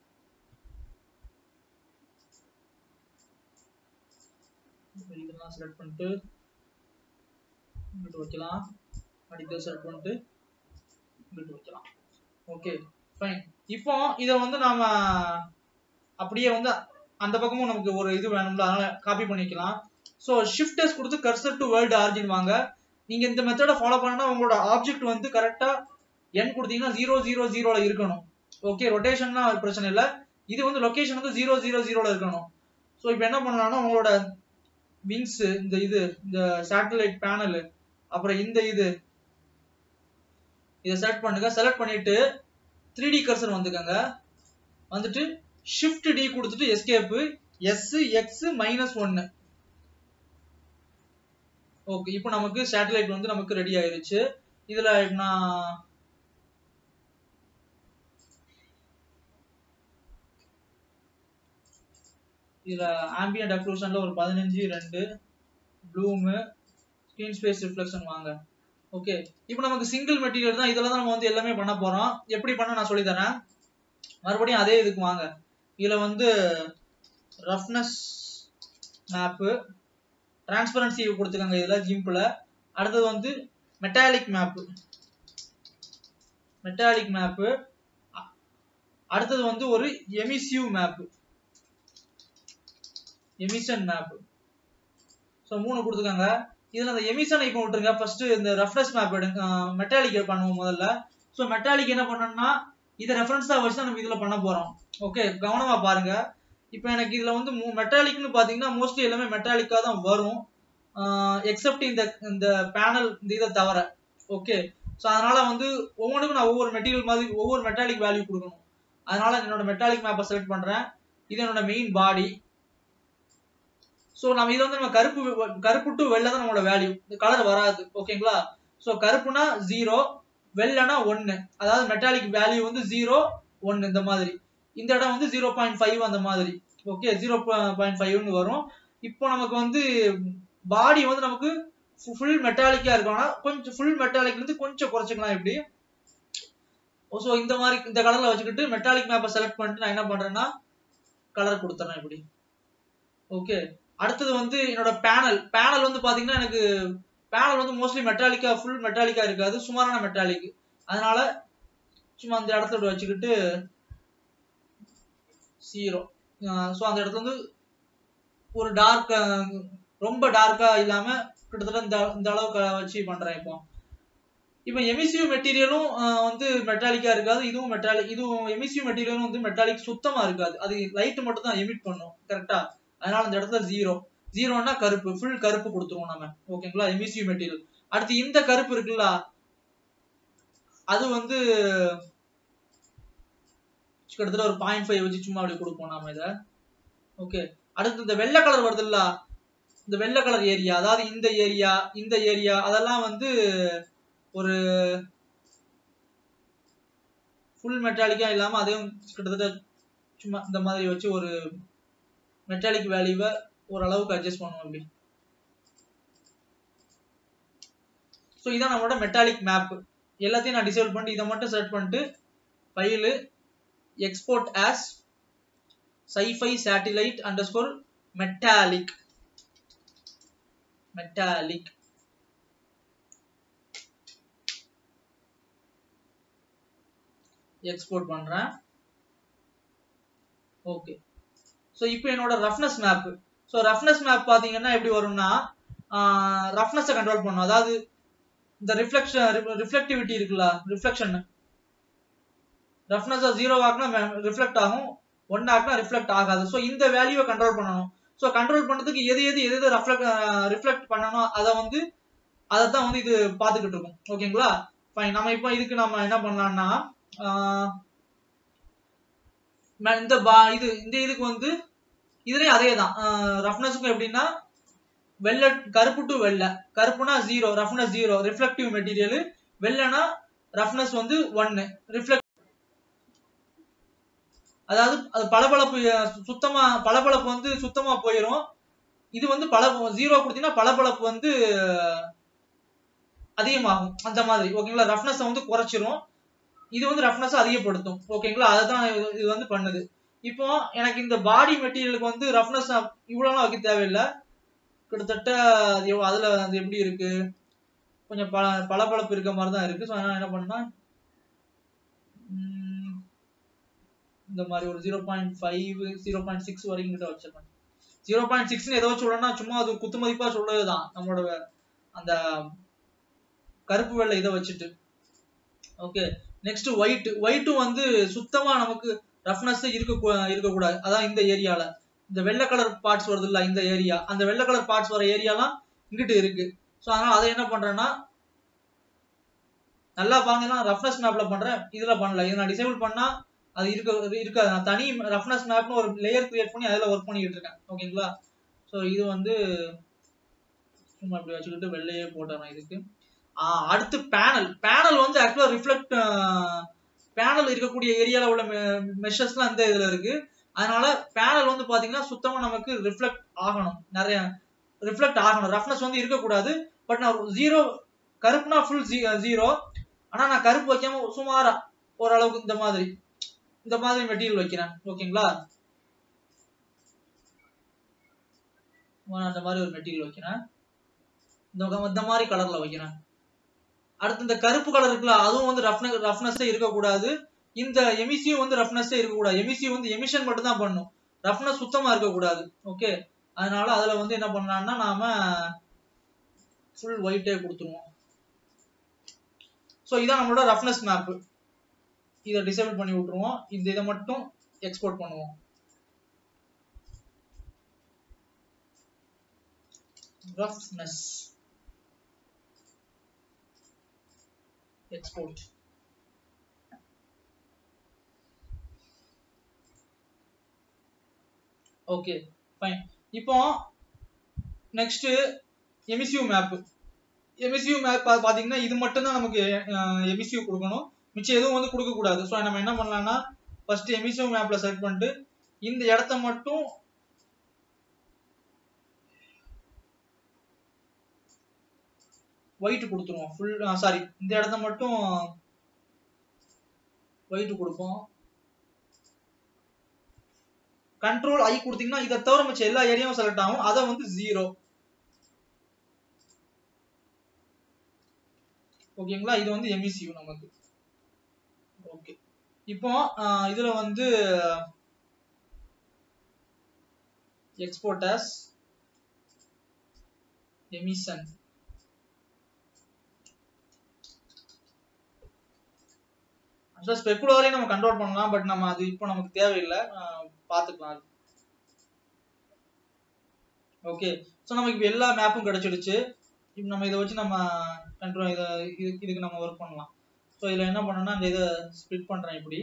இப்ப இதெல்லாம் செலக்ட் பண்ணிட்டு இங்கிட்டு வைக்கலாம் அடுத்த செலக்ட் பண்ணிட்டு இங்கிட்டு வைக்கலாம் ஓகே ஃபைன் இப்போ இதை வந்து நாம அப்படியே வந்து அந்த பக்கமும் நமக்கு ஒரு இது வேணும்ல அதனால காப்பி பண்ணிக்கலாம் ஸோ ஷிஃப்ட் எஸ் கொடுத்து கர்சர் டு வேர்ல்டு ஆர்ஜின் வாங்க நீங்க இந்த மெத்தடை ஃபாலோ பண்ணா உங்களோட ஆப்ஜெக்ட் வந்து கரெக்டா என் கொடுத்தீங்கன்னா ஜீரோ ஜீரோ ஜீரோல இருக்கணும் ஓகே ரொட்டேஷன்னா பிரச்சனை இல்லை இது வந்து லொகேஷன் வந்து ஜீரோ ஜீரோ ஜீரோல இருக்கணும் ஸோ இப்போ என்ன பண்ணலாம்னா உங்களோட விங்ஸ் இந்த இது இந்த சேட்டலைட் பேனல் அப்புறம் இந்த இது இதை செலக்ட் பண்ணுங்க செலக்ட் பண்ணிட்டு த்ரீ டி கர்சர் வந்துக்கங்க வந்துட்டு ஷிஃப்ட் டி கொடுத்துட்டு எஸ்கேப்பு எஸ் எக்ஸ் மைனஸ் ஒன்னு ஓகே இப்போ நமக்கு சேட்டலைட் வந்து நமக்கு ரெடி ஆயிருச்சு இதுல நான் இதுல ஆம்பியன்ட் அக்ளூஷன்ல ஒரு பதினஞ்சு ரெண்டு ப்ளூமு ஸ்கிரீன் ஸ்பேஸ் ரிஃப்ளெக்ஷன் வாங்க ஓகே இப்போ நமக்கு சிங்கிள் மெட்டீரியல் தான் இதெல்லாம் தான் நம்ம வந்து எல்லாமே பண்ண போறோம் எப்படி பண்ண நான் சொல்லி தரேன் மறுபடியும் அதே இதுக்கு வாங்க இதுல வந்து ரஃப்னஸ் மேப்பு டிரான்ஸ்பரன்சி கொடுத்துக்கோங்க இதுல ஜிம்பிள் அடுத்தது வந்து மெட்டாலிக் மேப்பு மெட்டாலிக் மேப்பு அடுத்தது வந்து ஒரு emissive map emission map so மூணு கொடுத்துக்கோங்க இதுல அந்த எமிஷன் இப்போ விட்டுருங்க ஃபர்ஸ்ட் இந்த ரெஃபரன்ஸ் மேப் எடுங்க மெட்டாலிக் பண்ணுவோம் முதல்ல ஸோ மெட்டாலிக் என்ன பண்ணணும்னா இதை ரெஃபரன்ஸா வச்சு தான் நம்ம இதுல பண்ண போறோம் ஓகே கவனமா பாருங்க இப்போ எனக்கு இதுல வந்து மெட்டாலிக்னு பாத்தீங்கன்னா மோஸ்ட்லி எல்லாமே மெட்டாலிக்கா தான் வரும் எக்ஸப்ட் இந்த இந்த பேனல் இந்த இதை தவிர ஓகே ஸோ அதனால வந்து ஒவ்வொன்றுக்கும் நான் ஒவ்வொரு மெட்டீரியல் மாதிரி ஒவ்வொரு மெட்டாலிக் வேல்யூ கொடுக்கணும் அதனால என்னோட மெட்டாலிக் மேப்பை செலக்ட் பண்றேன் இது என்னோட மெயின் பாடி ஸோ நம்ம இது வந்து நம்ம கருப்பு கருப்பு டு வெள்ளை தான் நம்மளோட வேல்யூ இந்த கலர் வராது ஓகேங்களா ஸோ கருப்புனா ஜீரோ வெள்ளைனா ஒன்னு அதாவது மெட்டாலிக் வேல்யூ வந்து ஜீரோ ஒன்னு இந்த மாதிரி இந்த இடம் வந்து ஜீரோ பாயிண்ட் ஃபைவ் அந்த மாதிரி ஓகே ஜீரோ பாயிண்ட் ஃபைவ்னு வரும் இப்போ நமக்கு வந்து பாடி வந்து நமக்கு ஃபுல் மெட்டாலிக்கா இருக்கணும்னா கொஞ்சம் ஃபுல் மெட்டாலிக்ல இருந்து கொஞ்சம் குறைச்சிக்கலாம் இப்படி ஸோ இந்த மாதிரி இந்த கலர்ல வச்சுக்கிட்டு மெட்டாலிக் மேப்பை செலக்ட் பண்ணிட்டு நான் என்ன பண்றேன்னா கலர் கொடுத்துறேன் இப்படி ஓகே அடுத்தது வந்து என்னோட பேனல் பேனல் வந்து பாத்தீங்கன்னா எனக்கு பேனல் வந்து மோஸ்ட்லி மெட்டாலிக்கா ஃபுல் மெட்டாலிக்கா இருக்காது சுமாரான மெட்டாலிக் அதனால சும்மா அந்த இடத்துல வச்சுக்கிட்டு ஜீரோ ஸோ அந்த இடத்துல வந்து ஒரு டார்க் ரொம்ப டார்க்கா இல்லாம கிட்டத்தட்ட இந்த இந்த அளவுக்கு வச்சு பண்றேன் இப்போ இப்போ எமிசிவ் மெட்டீரியலும் வந்து மெட்டாலிக்கா இருக்காது இதுவும் மெட்டாலிக் இதுவும் எமிசிவ் மெட்டீரியலும் வந்து மெட்டாலிக் சுத்தமா இருக்காது அது லைட் மட்டும் தான் எமிட் பண்ணும் கரெக்டா அதனால அந்த இடத்துல ஜீரோ ஜீரோனா கருப்பு ஃபுல் கருப்பு கொடுத்துருவோம் நம்ம ஓகேங்களா எமிசிவ் மெட்டீரியல் அடுத்து இந்த கருப்பு இருக்குல்ல அது வந்து கிட்டத்தட்ட ஒரு பாயிண்ட் ஃபைவ் வச்சு சும்மா அப்படி கொடுப்போம் நாம இதை ஓகே அடுத்து இந்த வெள்ளை கலர் வருதுல்ல இந்த வெள்ளை கலர் ஏரியா அதாவது இந்த ஏரியா இந்த ஏரியா அதெல்லாம் வந்து ஒரு ஃபுல் மெட்டாலிக்கா இல்லாம அதையும் கிட்டத்தட்ட சும்மா இந்த மாதிரி வச்சு ஒரு மெட்டாலிக் வேல்யூவை ஓரளவுக்கு அட்ஜஸ்ட் பண்ணுவோம் இப்படி ஸோ இதான் நம்மளோட மெட்டாலிக் மேப் எல்லாத்தையும் நான் டிசேபிள் பண்ணிட்டு இதை மட்டும் செலக்ட் பண்ணிட்டு file export as scifi satellite under score metallic metallic export பண்றேன் ஓகே ஸோ இப்போ என்னோட roughness map so roughness map பார்த்தீங்கன்னா எப்படி வரும்னா ரஃப்னஸை கண்ட்ரோல் பண்ணும் அதாவது இந்த ரிஃப்ளெக்ஷன் ரிஃப்ளெக்டிவிட்டி இருக்குல்ல ரிஃப்ளெக்ஷன் ரஃப்னஸை ஜீரோ ஆக்குனா ரிஃப்ளெக்ட் ஆகும் ஒன் ஆக்குனா ரிஃப்ளெக்ட் ஆகாது ஸோ இந்த வேல்யூவை கண்ட்ரோல் பண்ணணும் ஸோ கண்ட்ரோல் பண்றதுக்கு எது எது எது எது ரெஃப்ளெக்ட் ரிஃப்ளெக்ட் பண்ணணும் அதை வந்து அதை தான் வந்து இது பார்த்துக்கிட்டு இருக்கும் ஓகேங்களா ஃபைன் நம்ம இப்போ இதுக்கு நம்ம என்ன பண்ணலாம்னா ஆஹ் ம- இந்த பா இது இந்த இதுக்கு வந்து இதுலயும் அதே தான் ரஃப்னஸுக்கும் எப்படின்னா வெள்ளை கருப்பு டு வெள்ளை கருப்புனா zero roughness zero reflective material வெள்ளைனா ரஃப்னஸ் வந்து ஒன்னு ரிஃப்ளெக்ட் அதாவது அது பளபளப்பு அஹ், சுத்தமா பளபளப்பு வந்து சுத்தமா போயிடும் இது வந்து பல ஜீரோ கொடுத்தீங்கன்னா பளபளப்பு வந்து அஹ், அதிகமாகும் அந்த மாதிரி ஓகேங்களா ரஃப்னஸ் வந்து குறைச்சிரும் இது வந்து ரஃப்னஸ் அதிகப்படுத்தும் ஓகேங்களா அதுதான் இது- இது வந்து பண்ணுது இப்போ எனக்கு இந்த பாடி மெட்டீரியலுக்கு வந்து ரஃப்னஸ் இவ்வளோலாம் வைக்க தேவையில்லை கிட்டத்தட்ட அது எவ்வ- அதுல அது எப்படி இருக்கு கொஞ்சம் பல பளபளப்பு இருக்க மாதிரி தான் இருக்கு ஸோ அதனால என்ன பண்ணா உம், இந்த மாதிரி ஒரு zero point five zero point six வரைக்கும் கிட்ட வச்சிருக்கேன் ஜீரோ பாயிண்ட் சிக்ஸ்னு ஏதோ சொல்லணும்னா சும்மா அது குத்து மதிப்பா சொல்றதுதான் நம்மளோட அந்த கருப்பு வெள்ளை இதை வச்சுட்டு ஓகே நெக்ஸ்ட் ஒயிட் ஒயிட்டும் வந்து சுத்தமா நமக்கு ரஃப்னஸ் இருக்க கூ- இருக்கக்கூடாது அதான் இந்த ஏரியால இந்த வெள்ளை கலர் பார்ட்ஸ் வருது இல்ல இந்த ஏரியா அந்த வெள்ளை கலர் பார்ட்ஸ் வர ஏரியாலாம் இங்கிட்டு இருக்கு ஸோ அதனால அதை என்ன பண்றேன்னா நல்லா பாருங்கன்னா ரஃப்னஸ் மேப்ல பண்றேன் இதுல பண்ணல இதை நான் டிசேபிள் பண்ணா அது இருக்க இருக்காது நான் தனி ரஃப்னஸ் மேப்னு ஒரு லேயர் கிரியேட் பண்ணி அதில் ஒர்க் பண்ணிக்கிட்டு இருக்கேன் ஓகேங்களா ஸோ இது வந்து சும்மா இப்படி வச்சுக்கிட்டு வெள்ளையே போட்டேன் இதுக்கு ஆஹ் அடுத்து பேனல் பேனல் வந்து ஆக்சுவலா ரிஃப்ளெக்ட் பேனல் இருக்கக்கூடிய ஏரியால உள்ள மெஷர்ஸ்லாம் இந்த இதுல இருக்கு அதனால பேனல் வந்து பாத்தீங்கன்னா சுத்தமா நமக்கு ரிஃப்ளெக்ட் ஆகணும் நிறைய ரிஃப்ளெக்ட் ஆகணும் ரஃப்னஸ் வந்து இருக்கக்கூடாது பட் நான் ஜீரோ கருப்புனா ஃபுல் ஜீரோ ஆனா நான் கருப்பு வைக்காம சுமாரா ஓரளவுக்கு இந்த மாதிரி இந்த மாதிரி மெட்டீரியல் வைக்கிறேன் ஓகேங்களா நான் அந்த மாதிரி ஒரு மெட்டீரியல் வைக்கிறேன் இந்த இந்த மாதிரி கலர்ல வைக்கிறேன் அடுத்து இந்த கருப்பு கலர் இருக்குல்ல அதுவும் வந்து ரஃப்னஸ் ரஃப்னஸே இருக்கக்கூடாது இந்த எமிசியும் வந்து ரஃப்னஸே இருக்கக்கூடாது எமிசி வந்து எமிஷன் மட்டும் தான் பண்ணும் ரஃப்னஸ் சுத்தமா இருக்கக்கூடாது ஓகே அதனால அதுல வந்து என்ன பண்ணலாம்னா நாம ஃபுல் ஒயிட்டே கொடுத்துருவோம் ஸோ இதான் நம்மளோட ரஃப்னஸ் மேப் இதை டிசேபிள் பண்ணி விட்டுருவோம் இந்த இதை மட்டும் எக்ஸ்போர்ட் பண்ணுவோம் ரஃப்னஸ் எக்ஸ்போர்ட் ஓகே ஃபைன் இப்போ next emissive map emissive map பாத்தீங்கன்னா இது மட்டும் தான் நமக்கு எமிசியூ கொடுக்கணும் மிச்சம் எதுவும் வந்து கொடுக்க கூடாது ஸோ நம்ம என்ன பண்ணலாம்னா ஃபர்ஸ்ட் எமிசியூ மேப்ல செலக்ட் பண்ணிட்டு இந்த இடத்த மட்டும் ஒயிட் கொடுத்துருவோம் ஃபுல் சாரி இந்த இடத்த மட்டும் ஒயிட் கொடுப்போம் கண்ட்ரோல் ஐ கொடுத்தீங்கன்னா இதை தவிர மிச்ச எல்லா ஏரியாவும் செலக்ட் ஆகும் அதை வந்து ஜீரோ ஓகேங்களா இது வந்து எம்இசியூ நமக்கு ஓகே இப்போ ஆஹ், இதுல வந்து எக்ஸ்போர்ட் as எமிஷன் ஆக்சுவலாக ஸ்பெக்குலரையும் நம்ம கண்ட்ரோல் பண்ணலாம் பட் நம்ம அது இப்போ நமக்கு தேவையில்லை ஆஹ், பார்த்துக்கலாம் அது ஓகே ஸோ நமக்கு இப்போ எல்லா மேப்பும் கிடைச்சிடுச்சு இப்போ நம்ம இதை வச்சு நம்ம கண்ட்ரோல் இதை இது இதுக்கு நம்ம ஒர்க் பண்ணலாம் ஸோ இதில் என்ன பண்ணணும்னா இந்த இதை ஸ்ப்ளிட் பண்ணுறேன் இப்படி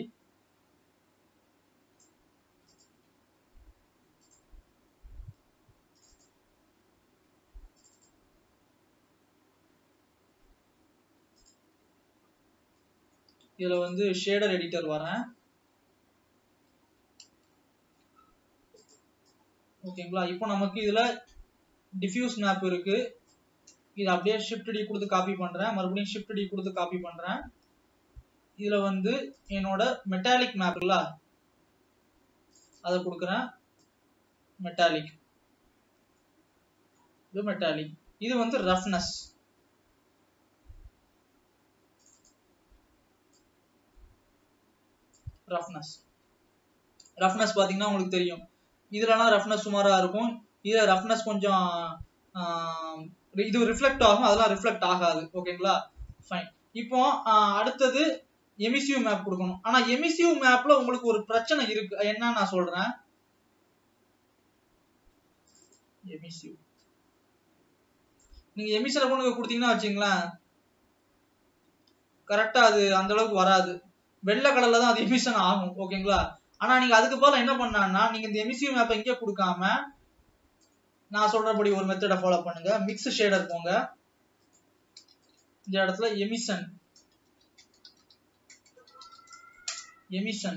இதுல வந்து ஷேடர் எடிட்டர் வரேன் ஓகேங்களா இப்போ நமக்கு இதுல டிஃப்யூஸ் மேப் இருக்கு இது அப்படியே ஷிஃப்ட் டி கொடுத்து காப்பி பண்றேன் மறுபடியும் ஷிஃப்ட் டி கொடுத்து காப்பி பண்றேன் இதுல வந்து என்னோட மெட்டாலிக் மேப்ல அதை கொடுக்குறேன் மெட்டாலிக் இது மெட்டாலிக் இது வந்து ரஃப்னஸ் ரஃப்னஸ் ரஃப்னஸ் பாத்தீங்கன்னா உங்களுக்கு தெரியும் இதுலலாம் ரஃப்னஸ் சுமாரா இருக்கும் இதுல ரஃப்னஸ் கொஞ்சம் ஆஹ், இது ரிஃப்ளெக்ட் ஆகும் அதெல்லாம் ரிஃப்ளெக்ட் ஆகாது ஓகேங்களா ஃபைன் இப்போ ஆஹ், அடுத்தது எமிசியூ மேப் கொடுக்கணும் ஆனா எமிசியூ மேப்ல உங்களுக்கு ஒரு பிரச்சனை இருக்கு என்ன நான் சொல்றேன் எமிசிவ் நீங்க எமிஷனை கொண்டு போய் கொடுத்தீங்கன்னா வச்சுங்களேன் கரெக்டா அது அந்த அளவுக்கு வராது வெள்ளை கலர்ல தான் அது எமிஷன் ஆகும் ஓகேங்களா ஆனா நீங்க அதுக்கு பதிலா என்ன பண்ணான்னா நீங்க இந்த எமிசிவ் மேப்பை இங்கே கொடுக்காம நான் சொல்றபடி ஒரு மெத்தடை ஃபாலோ பண்ணுங்க மிக்ஸ் ஷேடர் போங்க இந்த இடத்துல எமிஷன் எமிஷன்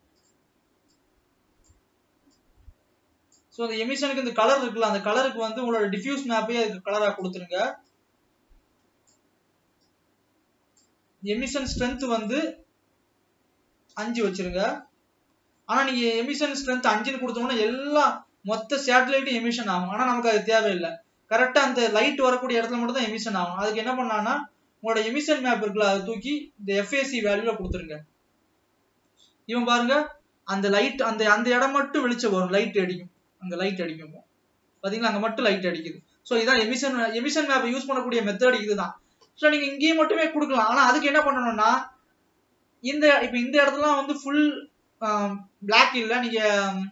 ஸோ அந்த எமிஷனுக்கு இந்த கலர் இருக்குல்ல அந்த கலருக்கு வந்து உங்களோட டிஃப்யூஸ் மேப்பையே அதுக்கு கலராக கொடுத்துருங்க எமிஷன் ஸ்ட்ரென்த் வந்து அஞ்சு வச்சிருங்க ஆனா நீங்க எமிஷன் ஸ்ட்ரென்த் அஞ்சுன்னு கொடுத்தோம்னா எல்லா மொத்த சேட்டலைட்டும் எமிஷன் ஆகும் ஆனா நமக்கு அது தேவையில்லை கரெக்டா அந்த லைட் வரக்கூடிய இடத்துல மட்டும் தான் எமிஷன் ஆகும் அதுக்கு என்ன பண்ணலாம்னா உங்களோட எமிஷன் மேப் இருக்குல்ல அதை தூக்கி இந்த எஃப்ஏசி வேல்யூல கொடுத்துருங்க இவன் பாருங்க அந்த லைட் அந்த அந்த இடம் மட்டும் வெளிச்சம் வரும் லைட் அடிக்கும் அங்க லைட் அடிக்கும் பாத்தீங்களா அங்க மட்டும் லைட் அடிக்குது ஸோ இதான் எமிஷன் எமிஷன் மேப் யூஸ் பண்ணக்கூடிய மெத்தட் இதுதான் ஸோ நீங்க இங்கேயும் மட்டுமே கொடுக்கலாம் ஆனா அதுக்கு என்ன பண்ணணும்னா இந்த இப்ப இந்த இடத்துல வந்து ஃபுல் பிளாக் இல்ல நீங்க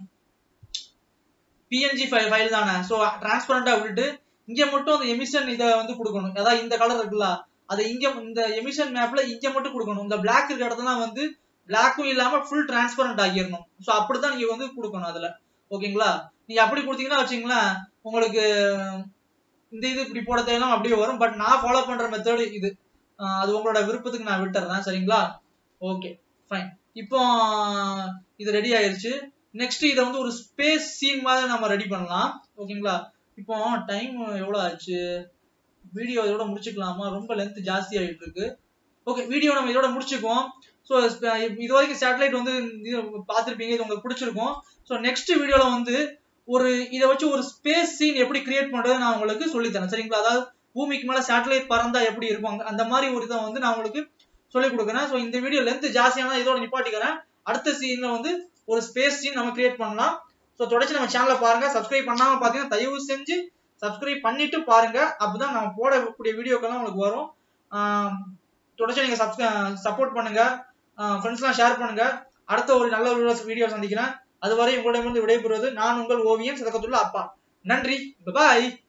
பிஎன்ஜி ஃபைல் ஃபைல் தானே ஸோ டிரான்ஸ்பரண்டா விட்டுட்டு இங்க மட்டும் அந்த எமிஷன் இதை வந்து கொடுக்கணும் அதாவது இந்த கலர் இருக்குல்ல அதை இங்க இந்த எமிஷன் மேப்ல இங்க மட்டும் கொடுக்கணும் இந்த பிளாக் இருக்க இடத்துல வந்து பிளாக்கும் இல்லாம ஃபுல் டிரான்ஸ்பரண்ட் ஆகிடணும் ஸோ அப்படிதான் நீங்க வந்து கொடுக்கணும் அதுல ஓகேங்களா நீங்க அப்படி கொடுத்தீங்கன்னா வச்சுங்களேன் உங்களுக்கு இந்த இது இப்படி போட தேவையில்லாம அப்படியே வரும் பட் நான் ஃபாலோ பண்ற மெத்தடு இது ஆஹ் அது உங்களோட விருப்பத்துக்கு நான் விட்டுறேன் சரிங்களா ஓகே ஃபைன் இப்போ இது ரெடி ஆயிருச்சு நெக்ஸ்ட் இதை வந்து ஒரு ஸ்பேஸ் சீன் மாதிரி நம்ம ரெடி பண்ணலாம் ஓகேங்களா இப்போ டைம் எவ்வளோ ஆச்சு வீடியோ இதோட முடிச்சுக்கலாமா ரொம்ப லென்த் ஜாஸ்தி ஆகிட்டு இருக்கு ஓகே வீடியோ நம்ம இதோட முடிச்சுக்குவோம் ஸோ இது வரைக்கும் சேட்டலைட் வந்து இது பார்த்துருப்பீங்க இது உங்களுக்கு பிடிச்சிருக்கும் ஸோ நெக்ஸ்ட் வீடியோவில் வந்து ஒரு இதை வச்சு ஒரு ஸ்பேஸ் சீன் எப்படி கிரியேட் பண்றது நான் உங்களுக்கு சொல்லித்தரேன் சரிங்களா அதாவது பூமிக்கு மேலே சேட்டலைட் பறந்தா எப்படி இருக்கும் அந்த மாதிரி ஒரு இதை வந்து நான் உங்களுக்கு சொல்லி கொடுக்குறேன் ஸோ இந்த வீடியோ லென்த் ஜாஸ்தியான இதோட நிப்பாட்டிக்கிறேன் அடுத்த சீன்ல வந்து ஒரு ஸ்பேஸ் சீன் நம்ம கிரியேட் பண்ணலாம் ஸோ தொடர்ச்சி நம்ம சேனலை பாருங்க சப்ஸ்கிரைப் பண்ணாம பார்த்தீங்கன்னா தயவு செஞ்சு சப்ஸ்கிரைப் பண்ணிட்டு பாருங்க அப்பதான் நம்ம போடக்கூடிய வீடியோக்கெல்லாம் உங்களுக்கு வரும் தொடர்ச்சி நீங்க சப்போர்ட் பண்ணுங்க ஃப்ரெண்ட்ஸ்லாம் ஷேர் பண்ணுங்க அடுத்த ஒரு நல்ல வீடியோ சந்திக்கிறேன் அதுவரை உங்களிடமிருந்து விடைபெறுவது நான் உங்கள் ஓவியம் சதக்கத்துள்ள அப்பா நன்றி பாய்